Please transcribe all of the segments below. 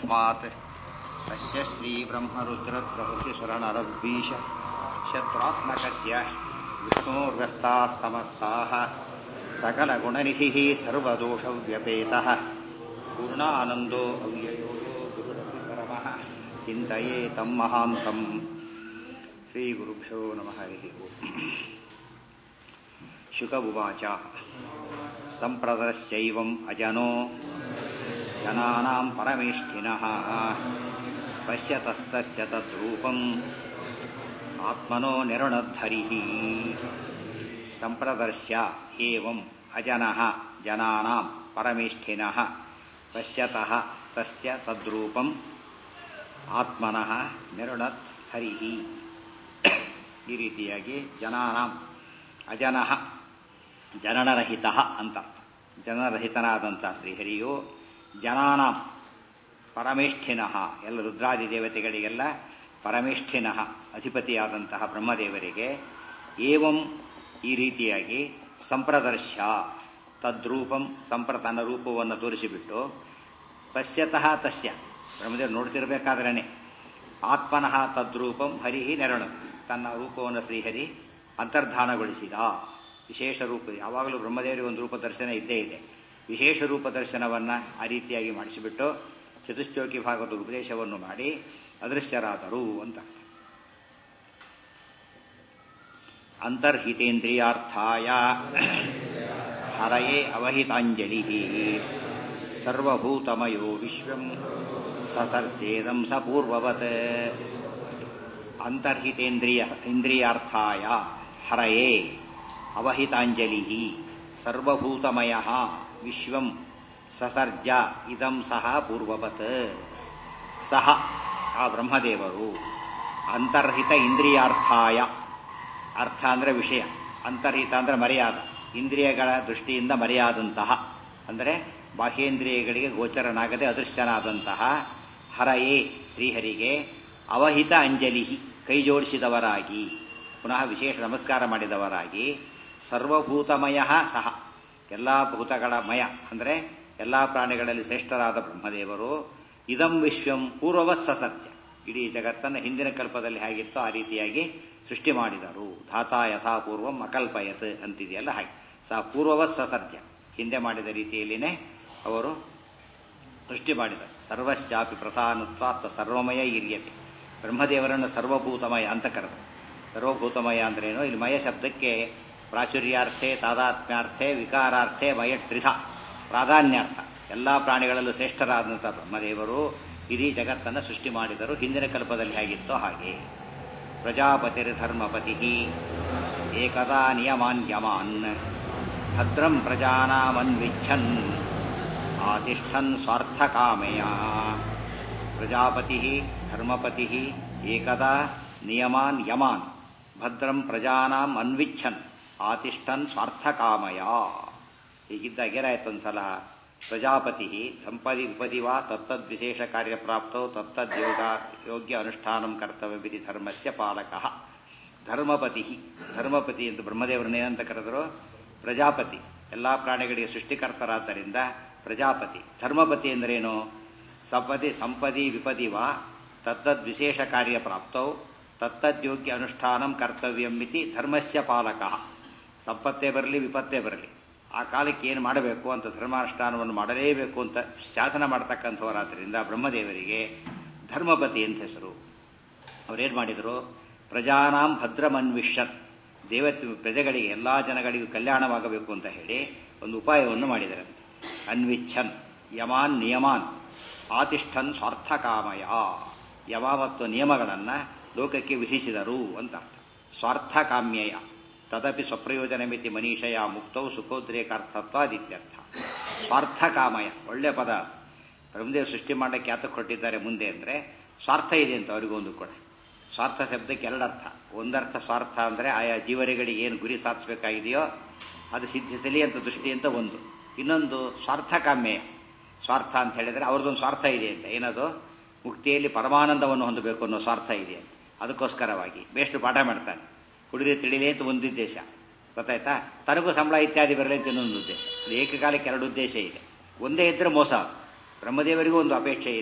तस्मात् तस्य श्रीब्रह्मरुद्रप्रभृतिसुरणरद्वीष शत्रुत्मकस्य विष्णोर्व्यस्तास्तमस्ताः सकलगुणनिधिः सर्वदोषव्यपेतः पूर्णानन्दो अव्ययो यो गुरुरपि परमः चिन्तये तं महान्तम् श्रीगुरुभ्यो नमः हरिः ओम् शुक उवाच सम्प्रदश्चैवम् अजनो जनानां परमेष्ठिनः पश्यतस्तस्य तद्रूपम् आत्मनो निरुणद्धरिः सम्प्रदर्श्य एवम् अजनः जनानां परमेष्ठिनः पश्यतः तस्य तद्रूपम् ಆತ್ಮನಃ ನಿರುಣತ್ ಹರಿಹಿ ಈ ರೀತಿಯಾಗಿ ಜನಾನಾಂ ಅಜನಃ ಜನನರಹಿತ ಅಂತ ಜನರಹಿತನಾದಂಥ ಶ್ರೀಹರಿಯು ಜನಾನಾಂ ಪರಮೇಷ್ಠಿನಃ ಎಲ್ಲ ರುದ್ರಾದಿ ದೇವತೆಗಳಿಗೆಲ್ಲ ಪರಮೇಷ್ಠಿನಃ ಅಧಿಪತಿಯಾದಂತಹ ಬ್ರಹ್ಮದೇವರಿಗೆ ಏವಂ ಈ ರೀತಿಯಾಗಿ ಸಂಪ್ರದರ್ಶ ತದ್ರೂಪಂ ಸಂಪ್ರ ತನ್ನ ರೂಪವನ್ನು ತೋರಿಸಿಬಿಟ್ಟು ಪಶ್ಯತಃ ತಸ್ಯ ಬ್ರಹ್ಮದೇವರು ನೋಡ್ತಿರ್ಬೇಕಾದ್ರೇನೆ ಆತ್ಮನಃ ತದ್ರೂಪಂ ಹರಿಹಿ ನೆರಳು ತನ್ನ ರೂಪವನ್ನು ಶ್ರೀಹರಿ ಅಂತರ್ಧಾನಗೊಳಿಸಿದ ವಿಶೇಷ ರೂಪ ಯಾವಾಗಲೂ ಬ್ರಹ್ಮದೇವರಿಗೆ ಒಂದು ರೂಪ ದರ್ಶನ ಇದ್ದೇ ಇದೆ ವಿಶೇಷ ರೂಪ ದರ್ಶನವನ್ನು ಆ ರೀತಿಯಾಗಿ ಮಾಡಿಸಿಬಿಟ್ಟು ಚತುಶ್ಚೋಕಿ ಭಾಗದ ಉಪದೇಶವನ್ನು ಮಾಡಿ ಅದೃಶ್ಯರಾದರು ಅಂತ ಅಂತರ್ಹಿತೇಂದ್ರಿಯಾರ್ಥಾಯ ಹರಯೇ ಅವಹಿತಾಂಜಲಿ ಸರ್ವಭೂತಮಯೋ ವಿಶ್ವಂ ಸಸರ್ಚೇದಂ ಸ ಪೂರ್ವವತ್ ಅಂತರ್ಹಿತೇಂದ್ರಿಯ ಇಂದ್ರಿಯಾರ್ಥಾಯ ಹರಯೇ ಅವಹಿತಾಂಜಲಿ ಸರ್ವಭೂತಮಯ ವಿಶ್ವಂ ಸಸರ್ಜ ಇದಂ ಸಹ ಪೂರ್ವವತ್ ಸಹ ಆ ಬ್ರಹ್ಮದೇವರು ಅಂತರ್ಹಿತ ಇಂದ್ರಿಯಾರ್ಥಾಯ ಅರ್ಥ ಅಂದರೆ ವಿಷಯ ಅಂತರ್ಹಿತ ಅಂದರೆ ಮರೆಯಾದ ಇಂದ್ರಿಯಗಳ ದೃಷ್ಟಿಯಿಂದ ಮರೆಯಾದಂತಹ ಅಂದರೆ ಬಾಹ್ಯೇಂದ್ರಿಯಗಳಿಗೆ ಗೋಚರನಾಗದೆ ಅದೃಶ್ಯನಾದಂತಹ ಹರಯೇ ಶ್ರೀಹರಿಗೆ ಅವಹಿತ ಅಂಜಲಿ ಕೈ ಜೋಡಿಸಿದವರಾಗಿ ಪುನಃ ವಿಶೇಷ ನಮಸ್ಕಾರ ಮಾಡಿದವರಾಗಿ ಸರ್ವಭೂತಮಯ ಸಹ ಎಲ್ಲ ಭೂತಗಳ ಮಯ ಅಂದರೆ ಎಲ್ಲ ಪ್ರಾಣಿಗಳಲ್ಲಿ ಶ್ರೇಷ್ಠರಾದ ಬ್ರಹ್ಮದೇವರು ಇದಂ ವಿಶ್ವಂ ಪೂರ್ವವತ್ ಸಸತ್ಯ ಇಡೀ ಜಗತ್ತನ್ನು ಹಿಂದಿನ ಕಲ್ಪದಲ್ಲಿ ಹೇಗಿತ್ತೋ ಆ ರೀತಿಯಾಗಿ ಸೃಷ್ಟಿ ಮಾಡಿದರು ಧಾತಾ ಯಥಾಪೂರ್ವಂ ಅಕಲ್ಪಯತ್ ಅಂತಿದೆಯಲ್ಲ ಹಾಗೆ ಸಹ ಪೂರ್ವವತ್ ಸಸರ್ಜ ಹಿಂದೆ ಮಾಡಿದ ರೀತಿಯಲ್ಲಿನೇ ಅವರು ಸೃಷ್ಟಿ ಮಾಡಿದರು ಸರ್ವಶ್ಚಾಪಿ ಪ್ರಧಾನತ್ವಾತ್ ಸರ್ವಮಯ ಇರಿಯತೆ ಬ್ರಹ್ಮದೇವರನ್ನು ಸರ್ವಭೂತಮಯ ಅಂತ ಕರೆದರು ಸರ್ವಭೂತಮಯ ಅಂದ್ರೇನು ಇಲ್ಲಿ ಮಯ ಶಬ್ದಕ್ಕೆ ಪ್ರಾಚುರ್ಯಾರ್ಥೆ ತಾದಾತ್ಮ್ಯಾರ್ಥೆ ವಿಕಾರಾರ್ಥೆ ಮಯ ತ್ರಿಧ ಪ್ರಾಧಾನ್ಯಾರ್ಥ ಎಲ್ಲ ಪ್ರಾಣಿಗಳಲ್ಲೂ ಶ್ರೇಷ್ಠರಾದಂಥ ಬ್ರಹ್ಮದೇವರು ಇಡೀ ಜಗತ್ತನ್ನು ಸೃಷ್ಟಿ ಮಾಡಿದರು ಹಿಂದಿನ ಕಲ್ಪದಲ್ಲಿ ಹೇಗಿತ್ತೋ ಹಾಗೆ ಪ್ರಜಾಪತಿರ್ಧರ್ಮಪತಿ ಏಕದಾ ನಿಯಮಾನ್ ಯಮಾನ್ ಭದ್ರಂ ಪ್ರಜಾನಾಮನ್ವಿಚ್ಛನ್ ಆತಿಷ್ಠನ್ ಸ್ವಾರ್ಥಕಾಮೆಯ ಪ್ರಜಾಪತಿ ಧರ್ಮಪತಿ ಏಕದಾ ನಿಯಮಾನ್ ಯಮಾನ್ ಭದ್ರಂ ಪ್ರಜಾನಾಂ ಅನ್ವಿಚ್ಛನ್ ಆತಿಷ್ಠನ್ ಸ್ವಾರ್ಥಕಾಮಯ ಹೀಗಿದ್ದಾಗ ಏನಾಯ್ತು ಒಂದ್ಸಲ ಪ್ರಜಾಪತಿ ದಂಪತಿ ವಿಪದಿ ವಾ ತತ್ತದ್ವಿಶೇಷ ಕಾರ್ಯಪ್ರಾಪ್ತೋ ತತ್ತದ್ಯೋಗ ಯೋಗ್ಯ ಅನುಷ್ಠಾನಂ ಕರ್ತವ್ಯವಿಧಿ ಧರ್ಮಸ್ಯ ಪಾಲಕ ಧರ್ಮಪತಿ ಧರ್ಮಪತಿ ಎಂದು ಬ್ರಹ್ಮದೇವರನ್ನೇನಂತ ಕರೆದರು ಪ್ರಜಾಪತಿ ಎಲ್ಲ ಪ್ರಾಣಿಗಳಿಗೆ ಸೃಷ್ಟಿಕರ್ತರಾದ್ದರಿಂದ ಪ್ರಜಾಪತಿ ಧರ್ಮಪತಿ ಎಂದರೇನು ಸಪದಿ ಸಂಪದಿ ವಿಪದಿ ವಾ ತತ್ತದ್ ವಿಶೇಷ ಕಾರ್ಯ ಪ್ರಾಪ್ತೌ ತತ್ತದ್ಯೋಗ್ಯ ಅನುಷ್ಠಾನಂ ಕರ್ತವ್ಯಂ ಇತಿ ಧರ್ಮಸ್ಯ ಪಾಲಕ ಸಂಪತ್ತೇ ಬರಲಿ ವಿಪತ್ತೇ ಬರಲಿ ಆ ಕಾಲಕ್ಕೆ ಏನು ಮಾಡಬೇಕು ಅಂತ ಧರ್ಮಾನುಷ್ಠಾನವನ್ನು ಮಾಡಲೇಬೇಕು ಅಂತ ಶಾಸನ ಮಾಡ್ತಕ್ಕಂಥವರಾದ್ದರಿಂದ ಬ್ರಹ್ಮದೇವರಿಗೆ ಧರ್ಮಪತಿ ಅಂತ ಹೆಸರು ಅವರೇನು ಮಾಡಿದರು ಪ್ರಜಾನಾಂ ಭದ್ರಮನ್ವಿಷನ್ ದೇವತೆ ಪ್ರಜೆಗಳಿಗೆ ಎಲ್ಲ ಜನಗಳಿಗೂ ಕಲ್ಯಾಣವಾಗಬೇಕು ಅಂತ ಹೇಳಿ ಒಂದು ಉಪಾಯವನ್ನು ಮಾಡಿದ್ದಾರೆ ಅನ್ವಿಚ್ಛನ್ ಯಮಾನ್ ನಿಯಮಾನ್ ಆತಿಷ್ಠನ್ ಸ್ವಾರ್ಥಕಾಮಯ ಯಮ ಮತ್ತು ನಿಯಮಗಳನ್ನು ಲೋಕಕ್ಕೆ ವಿಧಿಸಿದರು ಅಂತ ಅರ್ಥ ಸ್ವಾರ್ಥಕಾಮ್ಯಯ ತದಪಿ ಸ್ವಪ್ರಯೋಜನಮಿತಿ ಮನೀಷಯ ಮುಕ್ತವು ಸುಖೋದ್ರೇಕಾರ್ಥತ್ವಾದಿತ್ಯರ್ಥ ಸ್ವಾರ್ಥಕಾಮಯ ಒಳ್ಳೆ ಪದ ಬ್ರಹ್ಮದೇವ್ ಸೃಷ್ಟಿ ಮಾಡಕ್ಕೆ ಯಾತಕ್ಕೆ ಕೊಟ್ಟಿದ್ದಾರೆ ಮುಂದೆ ಅಂದರೆ ಸ್ವಾರ್ಥ ಇದೆ ಅಂತ ಅವರಿಗೊಂದು ಕೂಡ ಸ್ವಾರ್ಥ ಶಬ್ದಕ್ಕೆ ಎರಡರ್ಥ ಒಂದರ್ಥ ಸ್ವಾರ್ಥ ಅಂದರೆ ಆಯಾ ಜೀವರಿಗಳಿಗೆ ಏನು ಗುರಿ ಸಾಧಿಸಬೇಕಾಗಿದೆಯೋ ಅದು ಸಿದ್ಧಿಸಲಿ ಅಂತ ದೃಷ್ಟಿ ಅಂತ ಒಂದು ಇನ್ನೊಂದು ಸ್ವಾರ್ಥಕಾಮ್ಯ ಸ್ವಾರ್ಥ ಅಂತ ಹೇಳಿದರೆ ಅವ್ರದ್ದೊಂದು ಸ್ವಾರ್ಥ ಇದೆ ಅಂತ ಏನದು ಮುಕ್ತಿಯಲ್ಲಿ ಪರಮಾನಂದವನ್ನು ಹೊಂದಬೇಕು ಅನ್ನೋ ಸ್ವಾರ್ಥ ಇದೆ ಅಂತ ಅದಕ್ಕೋಸ್ಕರವಾಗಿ ಬೇಷ್ಟು ಪಾಠ ಮಾಡ್ತಾನೆ ಹುಡುಗಿ ತಿಳಿಲಿ ಅಂತ ಒಂದು ಉದ್ದೇಶ ಗೊತ್ತಾಯ್ತಾ ತನಗೂ ಸಂಬಳ ಇತ್ಯಾದಿ ಬರಲಿ ಅಂತ ಇನ್ನೊಂದು ಉದ್ದೇಶ ಅದು ಏಕಕಾಲಕ್ಕೆ ಎರಡು ಉದ್ದೇಶ ಇದೆ ಒಂದೇ ಇದ್ದರೆ ಮೋಸ ಬ್ರಹ್ಮದೇವರಿಗೂ ಒಂದು ಅಪೇಕ್ಷೆ ಇದೆ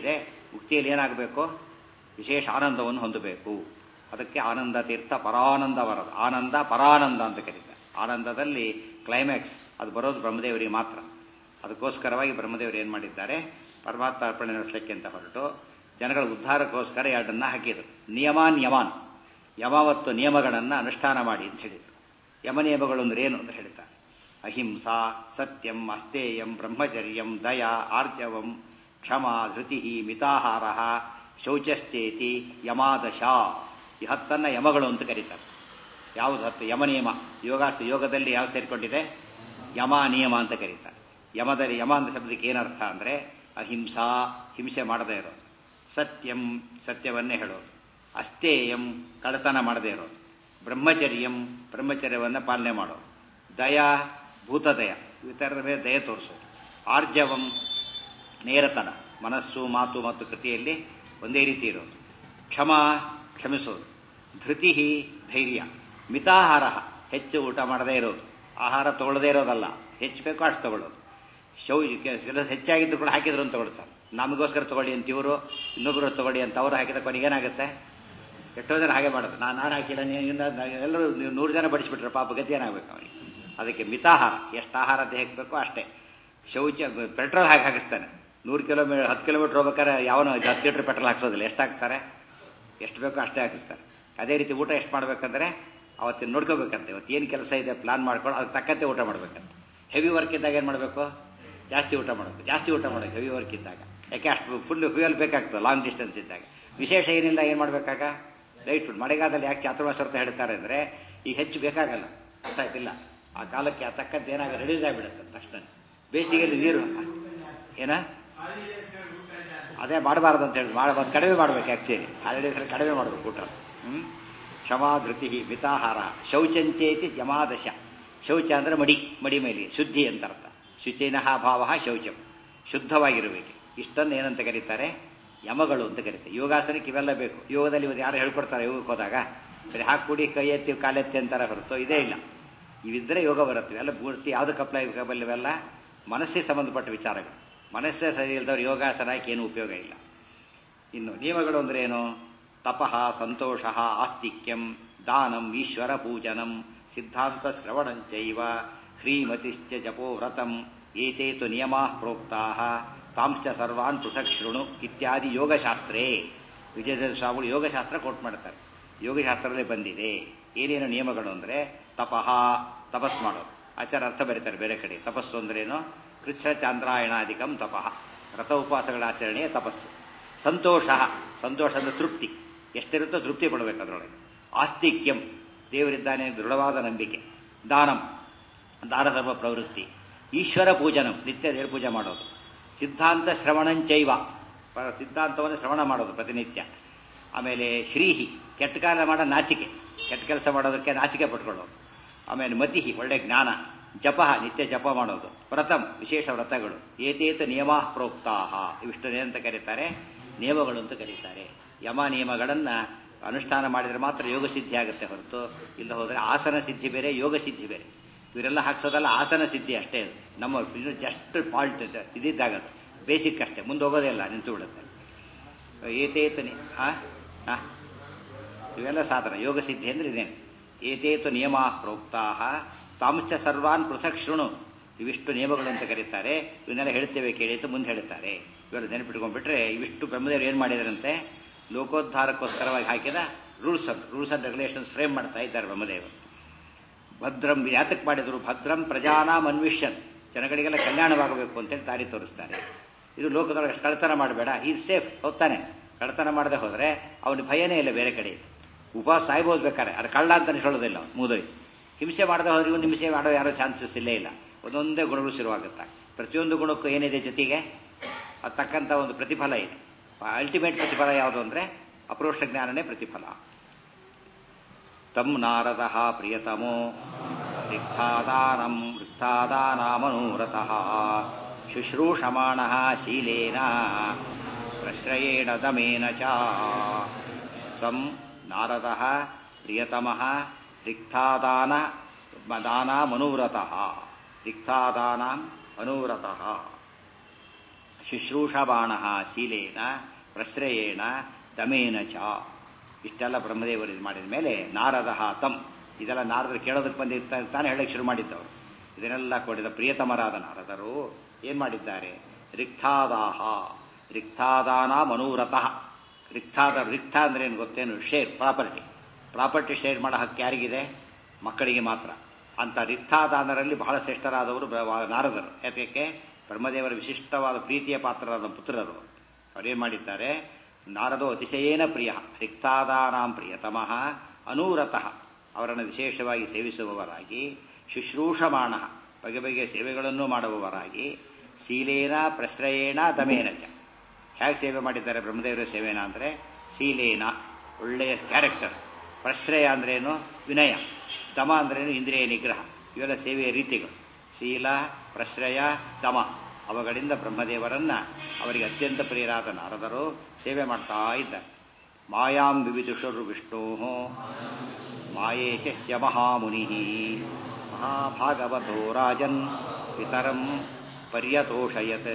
ಮುಕ್ತಿಯಲ್ಲಿ ಏನಾಗಬೇಕು ವಿಶೇಷ ಆನಂದವನ್ನು ಹೊಂದಬೇಕು ಅದಕ್ಕೆ ಆನಂದ ತೀರ್ಥ ಪರಾನಂದ ಬರೋದು ಆನಂದ ಪರಾನಂದ ಅಂತ ಕರೀತಾರೆ ಆನಂದದಲ್ಲಿ ಕ್ಲೈಮ್ಯಾಕ್ಸ್ ಅದು ಬರೋದು ಬ್ರಹ್ಮದೇವರಿಗೆ ಮಾತ್ರ ಅದಕ್ಕೋಸ್ಕರವಾಗಿ ಬ್ರಹ್ಮದೇವರು ಏನು ಮಾಡಿದ್ದಾರೆ ಪರಮಾತ್ಮ ಅರ್ಪಣೆ ನಡೆಸಲಿಕ್ಕೆ ಅಂತ ಹೊರಟು ಜನಗಳ ಉದ್ಧಾರಕ್ಕೋಸ್ಕರ ಎರಡನ್ನ ಹಾಕಿದರು ನಿಯಮಾನ್ ಯಮಾನ್ ಯಮ ಮತ್ತು ನಿಯಮಗಳನ್ನು ಅನುಷ್ಠಾನ ಮಾಡಿ ಅಂತ ಹೇಳಿದರು ಯಮ ನಿಯಮಗಳು ಅಂದ್ರೆ ಏನು ಅಂತ ಹೇಳ್ತಾರೆ ಅಹಿಂಸಾ ಸತ್ಯಂ ಅಸ್ತೇಯಂ ಬ್ರಹ್ಮಚರ್ಯಂ ದಯ ಆರ್ಜವಂ ಕ್ಷಮ ಧೃತಿ ಮಿತಾಹಾರ ಶೌಚಶ್ಚೇತಿ ಯಮಾದಶ ಈ ಹತ್ತನ್ನ ಯಮಗಳು ಅಂತ ಕರೀತಾರೆ ಯಾವುದು ಹತ್ತು ಯಮ ನಿಯಮ ಯೋಗಾಸ ಯೋಗದಲ್ಲಿ ಯಾವ ಸೇರಿಕೊಂಡಿದೆ ಯಮ ನಿಯಮ ಅಂತ ಕರೀತಾರೆ ಯಮದಲ್ಲಿ ಯಮ ಅಂತ ಶಬ್ದಕ್ಕೆ ಏನರ್ಥ ಅಂದರೆ ಅಹಿಂಸಾ ಹಿಂಸೆ ಮಾಡದೇ ಇರೋದು ಸತ್ಯಂ ಸತ್ಯವನ್ನೇ ಹೇಳೋದು ಅಸ್ತೇಯಂ ಕಳತನ ಮಾಡದೇ ಇರೋದು ಬ್ರಹ್ಮಚರ್ಯಂ ಬ್ರಹ್ಮಚರ್ಯವನ್ನು ಪಾಲನೆ ಮಾಡೋದು ದಯಾ ಭೂತದಯ ಇತರರ ಮೇಲೆ ದಯ ತೋರಿಸೋದು ಆರ್ಜವಂ ನೇರತನ ಮನಸ್ಸು ಮಾತು ಮತ್ತು ಕೃತಿಯಲ್ಲಿ ಒಂದೇ ರೀತಿ ಇರೋದು ಕ್ಷಮ ಕ್ಷಮಿಸೋದು ಧೃತಿ ಧೈರ್ಯ ಮಿತಾಹಾರ ಹೆಚ್ಚು ಊಟ ಮಾಡದೇ ಇರೋದು ಆಹಾರ ತಗೊಳ್ಳದೇ ಇರೋದಲ್ಲ ಹೆಚ್ಚು ಬೇಕೋ ಅಷ್ಟು ತಗೊಳ್ಳೋದು ಶೌ ಕೆಲಸ ಹೆಚ್ಚಾಗಿದ್ದು ಕೂಡ ಹಾಕಿದ್ರು ಅಂತ ತಗೊಳ್ತಾರೆ ನಮಗೋಸ್ಕರ ತಗೊಳ್ಳಿ ಅಂತ ಇವರು ಇನ್ನೊಬ್ಬರು ತಗೊಳ್ಳಿ ಅಂತ ಅವರು ಹಾಕಿದ ಕೊನೆಗೆ ಏನಾಗುತ್ತೆ ಎಷ್ಟೋ ಜನ ಹಾಗೆ ಮಾಡೋದು ನಾನು ನಾನು ಹಾಕಿಲ್ಲ ನೀನು ಎಲ್ಲರೂ ನೀವು ನೂರು ಜನ ಬಡಿಸ್ಬಿಟ್ರೆ ಪಾಪ ಗತಿ ಏನಾಗಬೇಕು ಅವನಿಗೆ ಅದಕ್ಕೆ ಮಿತಾಹಾರ ಎಷ್ಟು ಆಹಾರ ದೇಹಕ್ಕೆ ಬೇಕೋ ಅಷ್ಟೇ ಶೌಚ ಪೆಟ್ರೋಲ್ ಹಾಕಿ ಹಾಕಿಸ್ತಾನೆ ನೂರು ಕಿಲೋಮೀಟರ್ ಹತ್ತು ಕಿಲೋಮೀಟರ್ ಹೋಗ್ಬೇಕಾದ್ರೆ ಯಾವನು ಹತ್ತು ಲೀಟ್ರ್ ಪೆಟ್ರೋಲ್ ಹಾಕ್ಸೋದಿಲ್ಲ ಎಷ್ಟು ಹಾಕ್ತಾರೆ ಎಷ್ಟು ಬೇಕೋ ಅಷ್ಟೇ ಹಾಕಿಸ್ತಾರೆ ಅದೇ ರೀತಿ ಊಟ ಎಷ್ಟು ಮಾಡ್ಬೇಕಂದ್ರೆ ಅವತ್ತಿನ ನೋಡ್ಕೋಬೇಕಂತೆ ಇವತ್ತು ಏನು ಕೆಲಸ ಇದೆ ಪ್ಲಾನ್ ಮಾಡ್ಕೊಂಡು ಅದಕ್ಕೆ ತಕ್ಕಂತೆ ಊಟ ಮಾಡ್ಬೇಕಂತೆ ಹೆವಿ ವರ್ಕ್ ಇದ್ದಾಗ ಏನು ಮಾಡಬೇಕು ಜಾಸ್ತಿ ಊಟ ಮಾಡಬೇಕು ಜಾಸ್ತಿ ಊಟ ಮಾಡಬೇಕು ಹೆವಿ ವರ್ಕ್ ಇದ್ದಾಗ ಯಾಕೆ ಅಷ್ಟು ಫುಲ್ ಫ್ಯೂಯಲ್ ಬೇಕಾಗ್ತದೆ ಲಾಂಗ್ ಡಿಸ್ಟೆನ್ಸ್ ಇದ್ದಾಗ ವಿಶೇಷ ಏನಿಲ್ಲ ಏನು ಮಾಡಬೇಕಾಗ ಲೈಟ್ ಫುಡ್ ಮಳೆಗಾಲದಲ್ಲಿ ಯಾಕೆ ಚಾತುರ್ಮಾಸ ಅಂತ ಹೇಳ್ತಾರೆ ಅಂದರೆ ಈಗ ಹೆಚ್ಚು ಬೇಕಾಗಲ್ಲ ಅರ್ಥ ಆಯ್ತಿಲ್ಲ ಆ ಕಾಲಕ್ಕೆ ಆ ತಕ್ಕಂತೆ ಏನಾಗ ರಿಡ್ಯೂಸ್ ಆಗಿಬಿಡುತ್ತೆ ತಕ್ಷಣ ಬೇಸಿಗೆಯಲ್ಲಿ ನೀರು ಏನ ಅದೇ ಮಾಡಬಾರ್ದು ಅಂತ ಹೇಳಿ ಮಾಡಬಾರ್ದು ಕಡಿಮೆ ಮಾಡ್ಬೇಕು ಆ್ಯಕ್ಚುಲಿ ಹಾಲಿಡೇಸಲ್ಲಿ ಕಡಿಮೆ ಮಾಡಬೇಕು ಊಟ ಹ್ಞೂ ಕ್ಷಮಾ ಧೃತಿ ಮಿತಾಹಾರ ಶೌಚಂಚೇತಿ ಜಮಾದಶ ಶೌಚ ಅಂದರೆ ಮಡಿ ಮಡಿ ಮೇಲೆ ಶುದ್ಧಿ ಅಂತ ಅರ್ಥ ಶುಚಿನಃ ಭಾವ ಶೌಚಂ ಶುದ್ಧವಾಗಿರಬೇಕು ಇಷ್ಟನ್ನು ಏನಂತ ಕರೀತಾರೆ ಯಮಗಳು ಅಂತ ಕರೀತಾರೆ ಯೋಗಾಸನಕ್ಕೆ ಇವೆಲ್ಲ ಬೇಕು ಯೋಗದಲ್ಲಿ ಇವತ್ತು ಯಾರು ಹೇಳ್ಕೊಡ್ತಾರೆ ಯೋಗಕ್ಕೆ ಹೋದಾಗ ಬರೀ ಹಾಕಿ ಕುಡಿ ಕೈ ಎತ್ತಿ ಕಾಲೆತ್ತಿ ಅಂತಾರೆ ಹೊರತು ಇದೇ ಇಲ್ಲ ಇವಿದ್ರೆ ಯೋಗ ಬರುತ್ತೆ ಇವೆಲ್ಲ ಪೂರ್ತಿ ಯಾವುದಕ್ಕೆ ಅಪ್ಲೈ ಇವೆಲ್ಲ ಮನಸ್ಸಿಗೆ ಸಂಬಂಧಪಟ್ಟ ವಿಚಾರಗಳು ಮನಸ್ಸೇ ಸರಿ ಇಲ್ದವ್ರು ಯೋಗಾಸನಕ್ಕೆ ಏನು ಉಪಯೋಗ ಇಲ್ಲ ಇನ್ನು ನಿಯಮಗಳು ಅಂದ್ರೆ ಏನು ತಪಃ ಸಂತೋಷ ಆಸ್ತಿಕ್ಯಂ ದಾನಂ ಈಶ್ವರ ಪೂಜನಂ ಸಿದ್ಧಾಂತ ಶ್ರವಣಂಚೈವ ಹ್ರೀಮತಿಶ್ಚ ಜಪೋ ವ್ರತಂ ಏತೇತು ನಿಯಮಾ ಪ್ರೋಕ್ತಾ ತಾಂಶ್ಚ ಸರ್ವಾನ್ ಪೃಥಕ್ ಶೃಣು ಇತ್ಯಾದಿ ಯೋಗಶಾಸ್ತ್ರೇ ವಿಜಯದ ಸ್ವಾಮಿಗಳು ಯೋಗಶಾಸ್ತ್ರ ಕೋಟ್ ಮಾಡ್ತಾರೆ ಯೋಗಶಾಸ್ತ್ರದಲ್ಲಿ ಬಂದಿದೆ ಏನೇನು ನಿಯಮಗಳು ಅಂದರೆ ತಪಃ ತಪಸ್ ಮಾಡೋದು ಆಚಾರ ಅರ್ಥ ಬರೀತಾರೆ ಬೇರೆ ಕಡೆ ತಪಸ್ಸು ಅಂದ್ರೇನು ಕೃಚ್ಛ ಚಾಂದ್ರಾಯಣಾಧಿಕಂ ತಪಃ ರಥ ಉಪವಾಸಗಳ ಆಚರಣೆಯೇ ತಪಸ್ಸು ಸಂತೋಷ ಸಂತೋಷ ಅಂದ್ರೆ ತೃಪ್ತಿ ಎಷ್ಟಿರುತ್ತೋ ತೃಪ್ತಿ ಪಡಬೇಕು ಅದರೊಳಗೆ ಆಸ್ತಿಕ್ಯಂ ದೇವರಿದ್ದಾನೆ ದೃಢವಾದ ನಂಬಿಕೆ ದಾನಂ ದಾನ ಧರ್ಮ ಪ್ರವೃತ್ತಿ ಈಶ್ವರ ಪೂಜನಂ ನಿತ್ಯ ದೇವ್ರ ಪೂಜೆ ಮಾಡೋದು ಸಿದ್ಧಾಂತ ಶ್ರವಣಂಚೈವ ಸಿದ್ಧಾಂತವನ್ನು ಶ್ರವಣ ಮಾಡೋದು ಪ್ರತಿನಿತ್ಯ ಆಮೇಲೆ ಶ್ರೀಹಿ ಕೆಟ್ಟ ಕಾಲ ಮಾಡೋ ನಾಚಿಕೆ ಕೆಟ್ಟ ಕೆಲಸ ಮಾಡೋದಕ್ಕೆ ನಾಚಿಕೆ ಪಟ್ಕೊಳ್ಳೋದು ಆಮೇಲೆ ಮತಿಹಿ ಒಳ್ಳೆ ಜ್ಞಾನ ಜಪ ನಿತ್ಯ ಜಪ ಮಾಡೋದು ವ್ರತಂ ವಿಶೇಷ ವ್ರತಗಳು ಏತೇತ ನಿಯಮ ಪ್ರೋಕ್ತಾಹ ಇವಿಷ್ಟು ಏನಂತ ಕರೀತಾರೆ ನಿಯಮಗಳು ಅಂತ ಕರೀತಾರೆ ಯಮ ನಿಯಮಗಳನ್ನು ಅನುಷ್ಠಾನ ಮಾಡಿದರೆ ಮಾತ್ರ ಯೋಗ ಸಿದ್ಧಿ ಆಗುತ್ತೆ ಹೊರತು ಇಲ್ಲ ಹೋದರೆ ಆಸನ ಸಿದ್ಧಿ ಬೇರೆ ಯೋಗ ಸಿದ್ಧಿ ಬೇರೆ ಇವರೆಲ್ಲ ಹಾಕ್ಸೋದಲ್ಲ ಆಸನ ಸಿದ್ಧಿ ಅಷ್ಟೇ ಅದು ನಮ್ಮ ಜಸ್ಟ್ ಫಾಲ್ಟ್ ಇದಿದ್ದಾಗದು ಬೇಸಿಕ್ ಅಷ್ಟೇ ಮುಂದೆ ಹೋಗೋದೇ ಇಲ್ಲ ನಿಂತು ಬಿಡುತ್ತೆ ಏತೇತನಿ ಆ ಇವೆಲ್ಲ ಸಾಧನ ಯೋಗ ಸಿದ್ಧಿ ಅಂದ್ರೆ ಇದೇನು ಏತೇತು ನಿಯಮ ಪ್ರೋಕ್ತಾ ತಾಂಶ್ಚ ಸರ್ವಾನ್ ಪೃಥಕ್ ಶೃಣು ಇವಿಷ್ಟು ನಿಯಮಗಳು ಅಂತ ಕರೀತಾರೆ ಇವನ್ನೆಲ್ಲ ಹೇಳ್ತೇವೆ ಕೇಳಿ ಅಂತ ಮುಂದೆ ಹೇಳ್ತಾರೆ ಇವರು ನೆನಪಿಟ್ಕೊಂಡ್ಬಿಟ್ರೆ ಇವಿಷ್ಟು ಬ್ರಹ್ಮದೇವರು ಏನು ಮಾಡಿದಾರಂತೆ ಲೋಕೋದ್ಧಾರಕ್ಕೋಸ್ಕರವಾಗಿ ಹಾಕಿದ ರೂಲ್ಸ್ ಅಂತ ರೂಲ್ಸ್ ಅಂಡ್ ರೆಗ್ಯುಲೇಷನ್ಸ್ ಫ್ರೇಮ್ ಮಾಡ್ತಾ ಇದ್ದಾರೆ ಬ್ರಹ್ಮದೇವರು ಭದ್ರಂ ಯಾತಕ್ಕೆ ಮಾಡಿದರು ಭದ್ರಂ ಪ್ರಜಾನಾಂ ಅನ್ವಿಷನ್ ಜನಗಳಿಗೆಲ್ಲ ಕಲ್ಯಾಣವಾಗಬೇಕು ಅಂತೇಳಿ ದಾರಿ ತೋರಿಸ್ತಾರೆ ಇದು ಲೋಕದೊಳಗೆ ಕಳ್ತನ ಮಾಡಬೇಡ ಈ ಸೇಫ್ ಹೋಗ್ತಾನೆ ಕಳ್ತನ ಮಾಡದೆ ಹೋದರೆ ಅವನಿಗೆ ಭಯನೇ ಇಲ್ಲ ಬೇರೆ ಕಡೆ ಉಪವಾಸ ಸಾಯ್ಬೋದು ಬೇಕಾರೆ ಅದು ಕಳ್ಳ ಅಂತ ಹೇಳೋದಿಲ್ಲ ಮುದೋಯ್ತು ಹಿಂಸೆ ಮಾಡದೆ ಹೋದ್ರೆ ಇವನು ಹಿಂಸೆ ಮಾಡೋ ಯಾರೋ ಚಾನ್ಸಸ್ ಇಲ್ಲೇ ಇಲ್ಲ ಒಂದೊಂದೇ ಗುಣಗಳು ಶುರುವಾಗುತ್ತೆ ಪ್ರತಿಯೊಂದು ಗುಣಕ್ಕೂ ಏನಿದೆ ಜೊತೆಗೆ ಅದು ತಕ್ಕಂಥ ಒಂದು ಪ್ರತಿಫಲ ಇದೆ ಅಲ್ಟಿಮೇಟ್ ಪ್ರತಿಫಲ ಯಾವುದು ಅಂದರೆ ಅಪರೋಕ್ಷ ಜ್ಞಾನನೇ ಪ್ರತಿಫಲ ತಮ್ ನಾರದ ಪ್ರಿಯತಮೋ ರಿಕ್ತಾದಾನಂ ರಿಕ್ತಾದಾನಾಮನೂರತಃ ಶುಶ್ರೂಷಮಾಣ ಶೀಲೇನ ಪ್ರಶ್ರಯೇಣ ದಮೇನ ಚ ತಂ ನಾರದ ಪ್ರಿಯತಮಃ ರಿಕ್ತಾದಾನ ದಾನಾಮನೂರತಃ ರಿಕ್ತಾದಾನಾಂ ಅನೂರತಃ ಶುಶ್ರೂಷಬಾಣ ಶೀಲೇನ ಪ್ರಶ್ರಯೇಣ ದಮೇನ ಚ ಇಷ್ಟೆಲ್ಲ ಬ್ರಹ್ಮದೇವರು ಇದು ಮಾಡಿದ ಮೇಲೆ ನಾರದ ತಂ ಇದೆಲ್ಲ ನಾರದರು ಕೇಳೋದಕ್ಕೆ ಬಂದಿರ್ತಾರೆ ತಾನೇ ಹೇಳಕ್ಕೆ ಶುರು ಮಾಡಿದ್ದವರು ಇದನ್ನೆಲ್ಲ ಕೊಡಿದ ಪ್ರಿಯತಮರಾದ ನಾರದರು ಏನು ಮಾಡಿದ್ದಾರೆ ರಿಕ್ತಾದಾಹ ರಿಕ್ತಾದಾನ ಮನೋರಥಃ ರಿಕ್ತಾದ ರಿಕ್ತ ಅಂದ್ರೆ ಏನು ಗೊತ್ತೇನು ಶೇರ್ ಪ್ರಾಪರ್ಟಿ ಪ್ರಾಪರ್ಟಿ ಶೇರ್ ಮಾಡೋ ಹಕ್ಕು ಯಾರಿಗಿದೆ ಮಕ್ಕಳಿಗೆ ಮಾತ್ರ ಅಂತ ರಿಕ್ತಾದಾನರಲ್ಲಿ ಬಹಳ ಶ್ರೇಷ್ಠರಾದವರು ಬ್ರ- ನಾರದರು ಯಾಕೆ ಬ್ರಹ್ಮದೇವರ ವಿಶಿಷ್ಟವಾದ ಪ್ರೀತಿಯ ಪಾತ್ರರಾದ ಪುತ್ರರು ಅವರೇನು ಮಾಡಿದ್ದಾರೆ ನಾರದೋ ಅತಿಶಯೇನ ಪ್ರಿಯ ರಿಕ್ತಾದಾನಾಂ ಪ್ರಿಯತಮಃ ಅನೂರತಃ ಅವರನ್ನು ವಿಶೇಷವಾಗಿ ಸೇವಿಸುವವರಾಗಿ ಶುಶ್ರೂಷಮಾಣ ಬಗೆ ಬಗೆಯ ಸೇವೆಗಳನ್ನು ಮಾಡುವವರಾಗಿ ಶೀಲೇನ ಪ್ರಶ್ರಯೇಣ ದಮೇನ ಚ ಹೇಗೆ ಸೇವೆ ಮಾಡಿದ್ದಾರೆ ಬ್ರಹ್ಮದೇವರ ಸೇವೆನ ಅಂದರೆ ಶೀಲೇನ ಒಳ್ಳೆಯ ಕ್ಯಾರೆಕ್ಟರ್ ಪ್ರಶ್ರಯ ಅಂದ್ರೇನು ವಿನಯ ದಮ ಅಂದ್ರೇನು ಇಂದ್ರಿಯ ನಿಗ್ರಹ ಇವೆಲ್ಲ ಸೇವೆಯ ರೀತಿಗಳು ಶೀಲ ಪ್ರಶ್ರಯ ದಮ ಅವುಗಳಿಂದ ಬ್ರಹ್ಮದೇವರನ್ನ ಅವರಿಗೆ ಅತ್ಯಂತ ಪ್ರಿಯರಾದ ನಾರದರು ಸೇವೆ ಮಾಡ್ತಾ ಇದ್ದಾರೆ ಮಾಯಾಂ ವಿವಿದುಷರು ವಿಷ್ಣೋ ಮಾಯೇಶಸ್ಯ ಮಹಾಮುನಿ ಮಹಾಭಾಗವತೋ ರಾಜನ್ ಪಿತರಂ ಪರ್ಯತೋಷಯತ್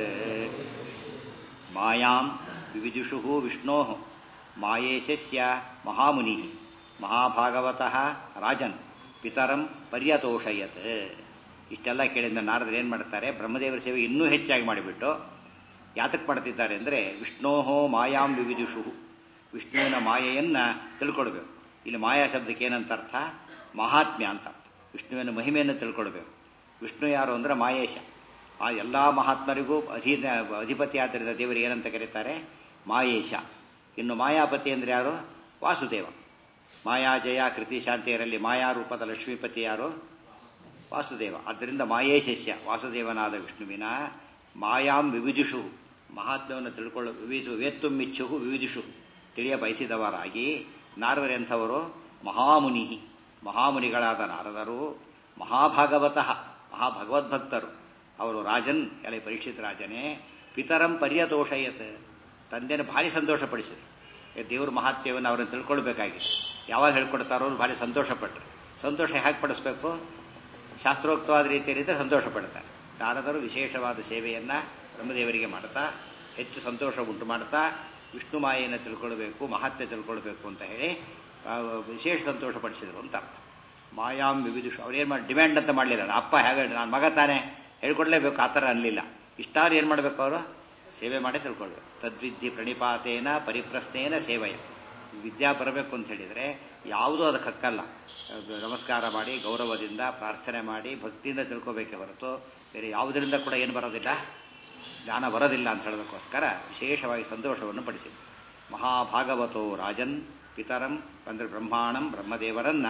ಮಾಯಾಂ ವಿವಿದುಷು ವಿಷ್ಣೋ ಮಾಯೇಶಸ್ಯ ಮಹಾಮುನಿ ಮಹಾಭಾಗವತಃ ರಾಜನ್ ಪಿತರಂ ಪರ್ಯತೋಷಯತ್ ಇಷ್ಟೆಲ್ಲ ಕೇಳಿದ ನಾರದರು ಏನು ಮಾಡ್ತಾರೆ ಬ್ರಹ್ಮದೇವರ ಸೇವೆ ಇನ್ನೂ ಹೆಚ್ಚಾಗಿ ಮಾಡಿಬಿಟ್ಟು ಯಾತಕ್ಕೆ ಮಾಡ್ತಿದ್ದಾರೆ ಅಂದರೆ ವಿಷ್ಣೋಹೋ ಮಾಯಾಂ ವಿವಿದುಷು ವಿಷ್ಣುವಿನ ಮಾಯೆಯನ್ನ ತಿಳ್ಕೊಳ್ಬೇಕು ಇಲ್ಲಿ ಮಾಯಾ ಶಬ್ದಕ್ಕೆ ಏನಂತ ಅರ್ಥ ಮಹಾತ್ಮ್ಯ ಅಂತ ಅರ್ಥ ವಿಷ್ಣುವಿನ ಮಹಿಮೆಯನ್ನು ತಿಳ್ಕೊಳ್ಬೇಕು ವಿಷ್ಣು ಯಾರು ಅಂದ್ರೆ ಮಾಯೇಶ ಆ ಎಲ್ಲ ಮಹಾತ್ಮರಿಗೂ ಅಧೀನ ಅಧಿಪತಿ ಆದ್ದರಿಂದ ದೇವರು ಏನಂತ ಕರೀತಾರೆ ಮಾಯೇಶ ಇನ್ನು ಮಾಯಾಪತಿ ಅಂದ್ರೆ ಯಾರು ವಾಸುದೇವ ಮಾಯಾ ಜಯ ಕೃತಿ ಶಾಂತಿಯರಲ್ಲಿ ಮಾಯಾ ರೂಪದ ಲಕ್ಷ್ಮೀಪತಿ ಯಾರು ವಾಸುದೇವ ಆದ್ದರಿಂದ ಮಾಯೇಶಸ್ಯ ವಾಸುದೇವನಾದ ವಿಷ್ಣುವಿನ ಮಾಯಾಂ ವಿವಿಧಿಷು ಮಹಾತ್ಮ್ಯವನ್ನು ತಿಳ್ಕೊಳ್ಳ ವಿವಿಧು ವೇತ್ತುಮ್ಮಿಚ್ಚು ವಿವಿಧಿಷು ತಿಳಿಯ ಬಯಸಿದವರಾಗಿ ನಾರದರೆಂಥವರು ಮಹಾಮುನಿ ಮಹಾಮುನಿಗಳಾದ ನಾರದರು ಮಹಾಭಾಗವತಃ ಮಹಾಭಗವದ್ಭಕ್ತರು ಅವರು ರಾಜನ್ ಎಲೆ ಪರೀಕ್ಷಿತ ರಾಜನೇ ಪಿತರಂ ಪರ್ಯತೋಷಯತ್ ತಂದೆನ ಭಾರಿ ಸಂತೋಷಪಡಿಸಿದರು ದೇವ್ರ ಮಹಾತ್ಮ್ಯವನ್ನು ಅವರನ್ನು ತಿಳ್ಕೊಳ್ಬೇಕಾಗಿದೆ ಯಾವಾಗ ಹೇಳ್ಕೊಡ್ತಾರೋ ಅವ್ರು ಭಾರಿ ಸಂತೋಷಪಟ್ಟರು ಸಂತೋಷ ಹೇಗೆ ಪಡಿಸ್ಬೇಕು ಶಾಸ್ತ್ರೋಕ್ತವಾದ ರೀತಿಯಲ್ಲಿದ್ದರೆ ಸಂತೋಷ ಪಡ್ತಾರೆ ನಾರದರು ವಿಶೇಷವಾದ ಸೇವೆಯನ್ನ ಬ್ರಹ್ಮದೇವರಿಗೆ ಮಾಡ್ತಾ ಹೆಚ್ಚು ಸಂತೋಷ ಉಂಟು ಮಾಡ್ತಾ ವಿಷ್ಣು ಮಾಯೆಯನ್ನು ತಿಳ್ಕೊಳ್ಬೇಕು ಮಹಾತ್ಮೆ ತಿಳ್ಕೊಳ್ಬೇಕು ಅಂತ ಹೇಳಿ ಆ, ವಿಶೇಷ ಸಂತೋಷ ಪಡಿಸಿದ್ರು ಅಂತ ಅರ್ಥ ಮಾಯಾಂ ವಿವಿಧುಷು ಅವ್ರೇನು ಮಾಡಿ ಡಿಮ್ಯಾಂಡ್ ಅಂತ ಮಾಡಲಿಲ್ಲ ಅಪ್ಪ ಹೇಗೆ ನಾನು ಮಗ ತಾನೇ ಹೇಳ್ಕೊಡ್ಲೇಬೇಕು ಆ ಥರ ಅನ್ನಲಿಲ್ಲ ಇಷ್ಟಾರು ಏನು ಮಾಡಬೇಕು ಅವರು ಸೇವೆ ಮಾಡಿ ತಿಳ್ಕೊಳ್ಬೇಕು ತದ್ವಿದ್ಯೆ ಪ್ರಣಿಪಾತೇನ ಪರಿಪ್ರಶ್ನೇನ ಸೇವೆಯ ವಿದ್ಯಾ ಬರಬೇಕು ಅಂತ ಹೇಳಿದರೆ ಯಾವುದೂ ಅದಕ್ಕೆ ಹಕ್ಕಲ್ಲ ಅದು ನಮಸ್ಕಾರ ಮಾಡಿ ಗೌರವದಿಂದ ಪ್ರಾರ್ಥನೆ ಮಾಡಿ ಭಕ್ತಿಯಿಂದ ತಿಳ್ಕೋಬೇಕೇ ಹೊರತು ಬೇರೆ ಯಾವುದರಿಂದ ಕೂಡ ಏನು ಬರೋದಿಲ್ಲ ಜ್ಞಾನ ಬರೋದಿಲ್ಲ ಅಂತ ಹೇಳೋದಕ್ಕೋಸ್ಕರ ವಿಶೇಷವಾಗಿ ಸಂತೋಷವನ್ನು ಪಡಿಸಿದೆ ಮಹಾಭಾಗವತೋ ರಾಜನ್ ಪಿತರಂ ಅಂದರೆ ಬ್ರಹ್ಮಾಣಂ ಬ್ರಹ್ಮದೇವರನ್ನ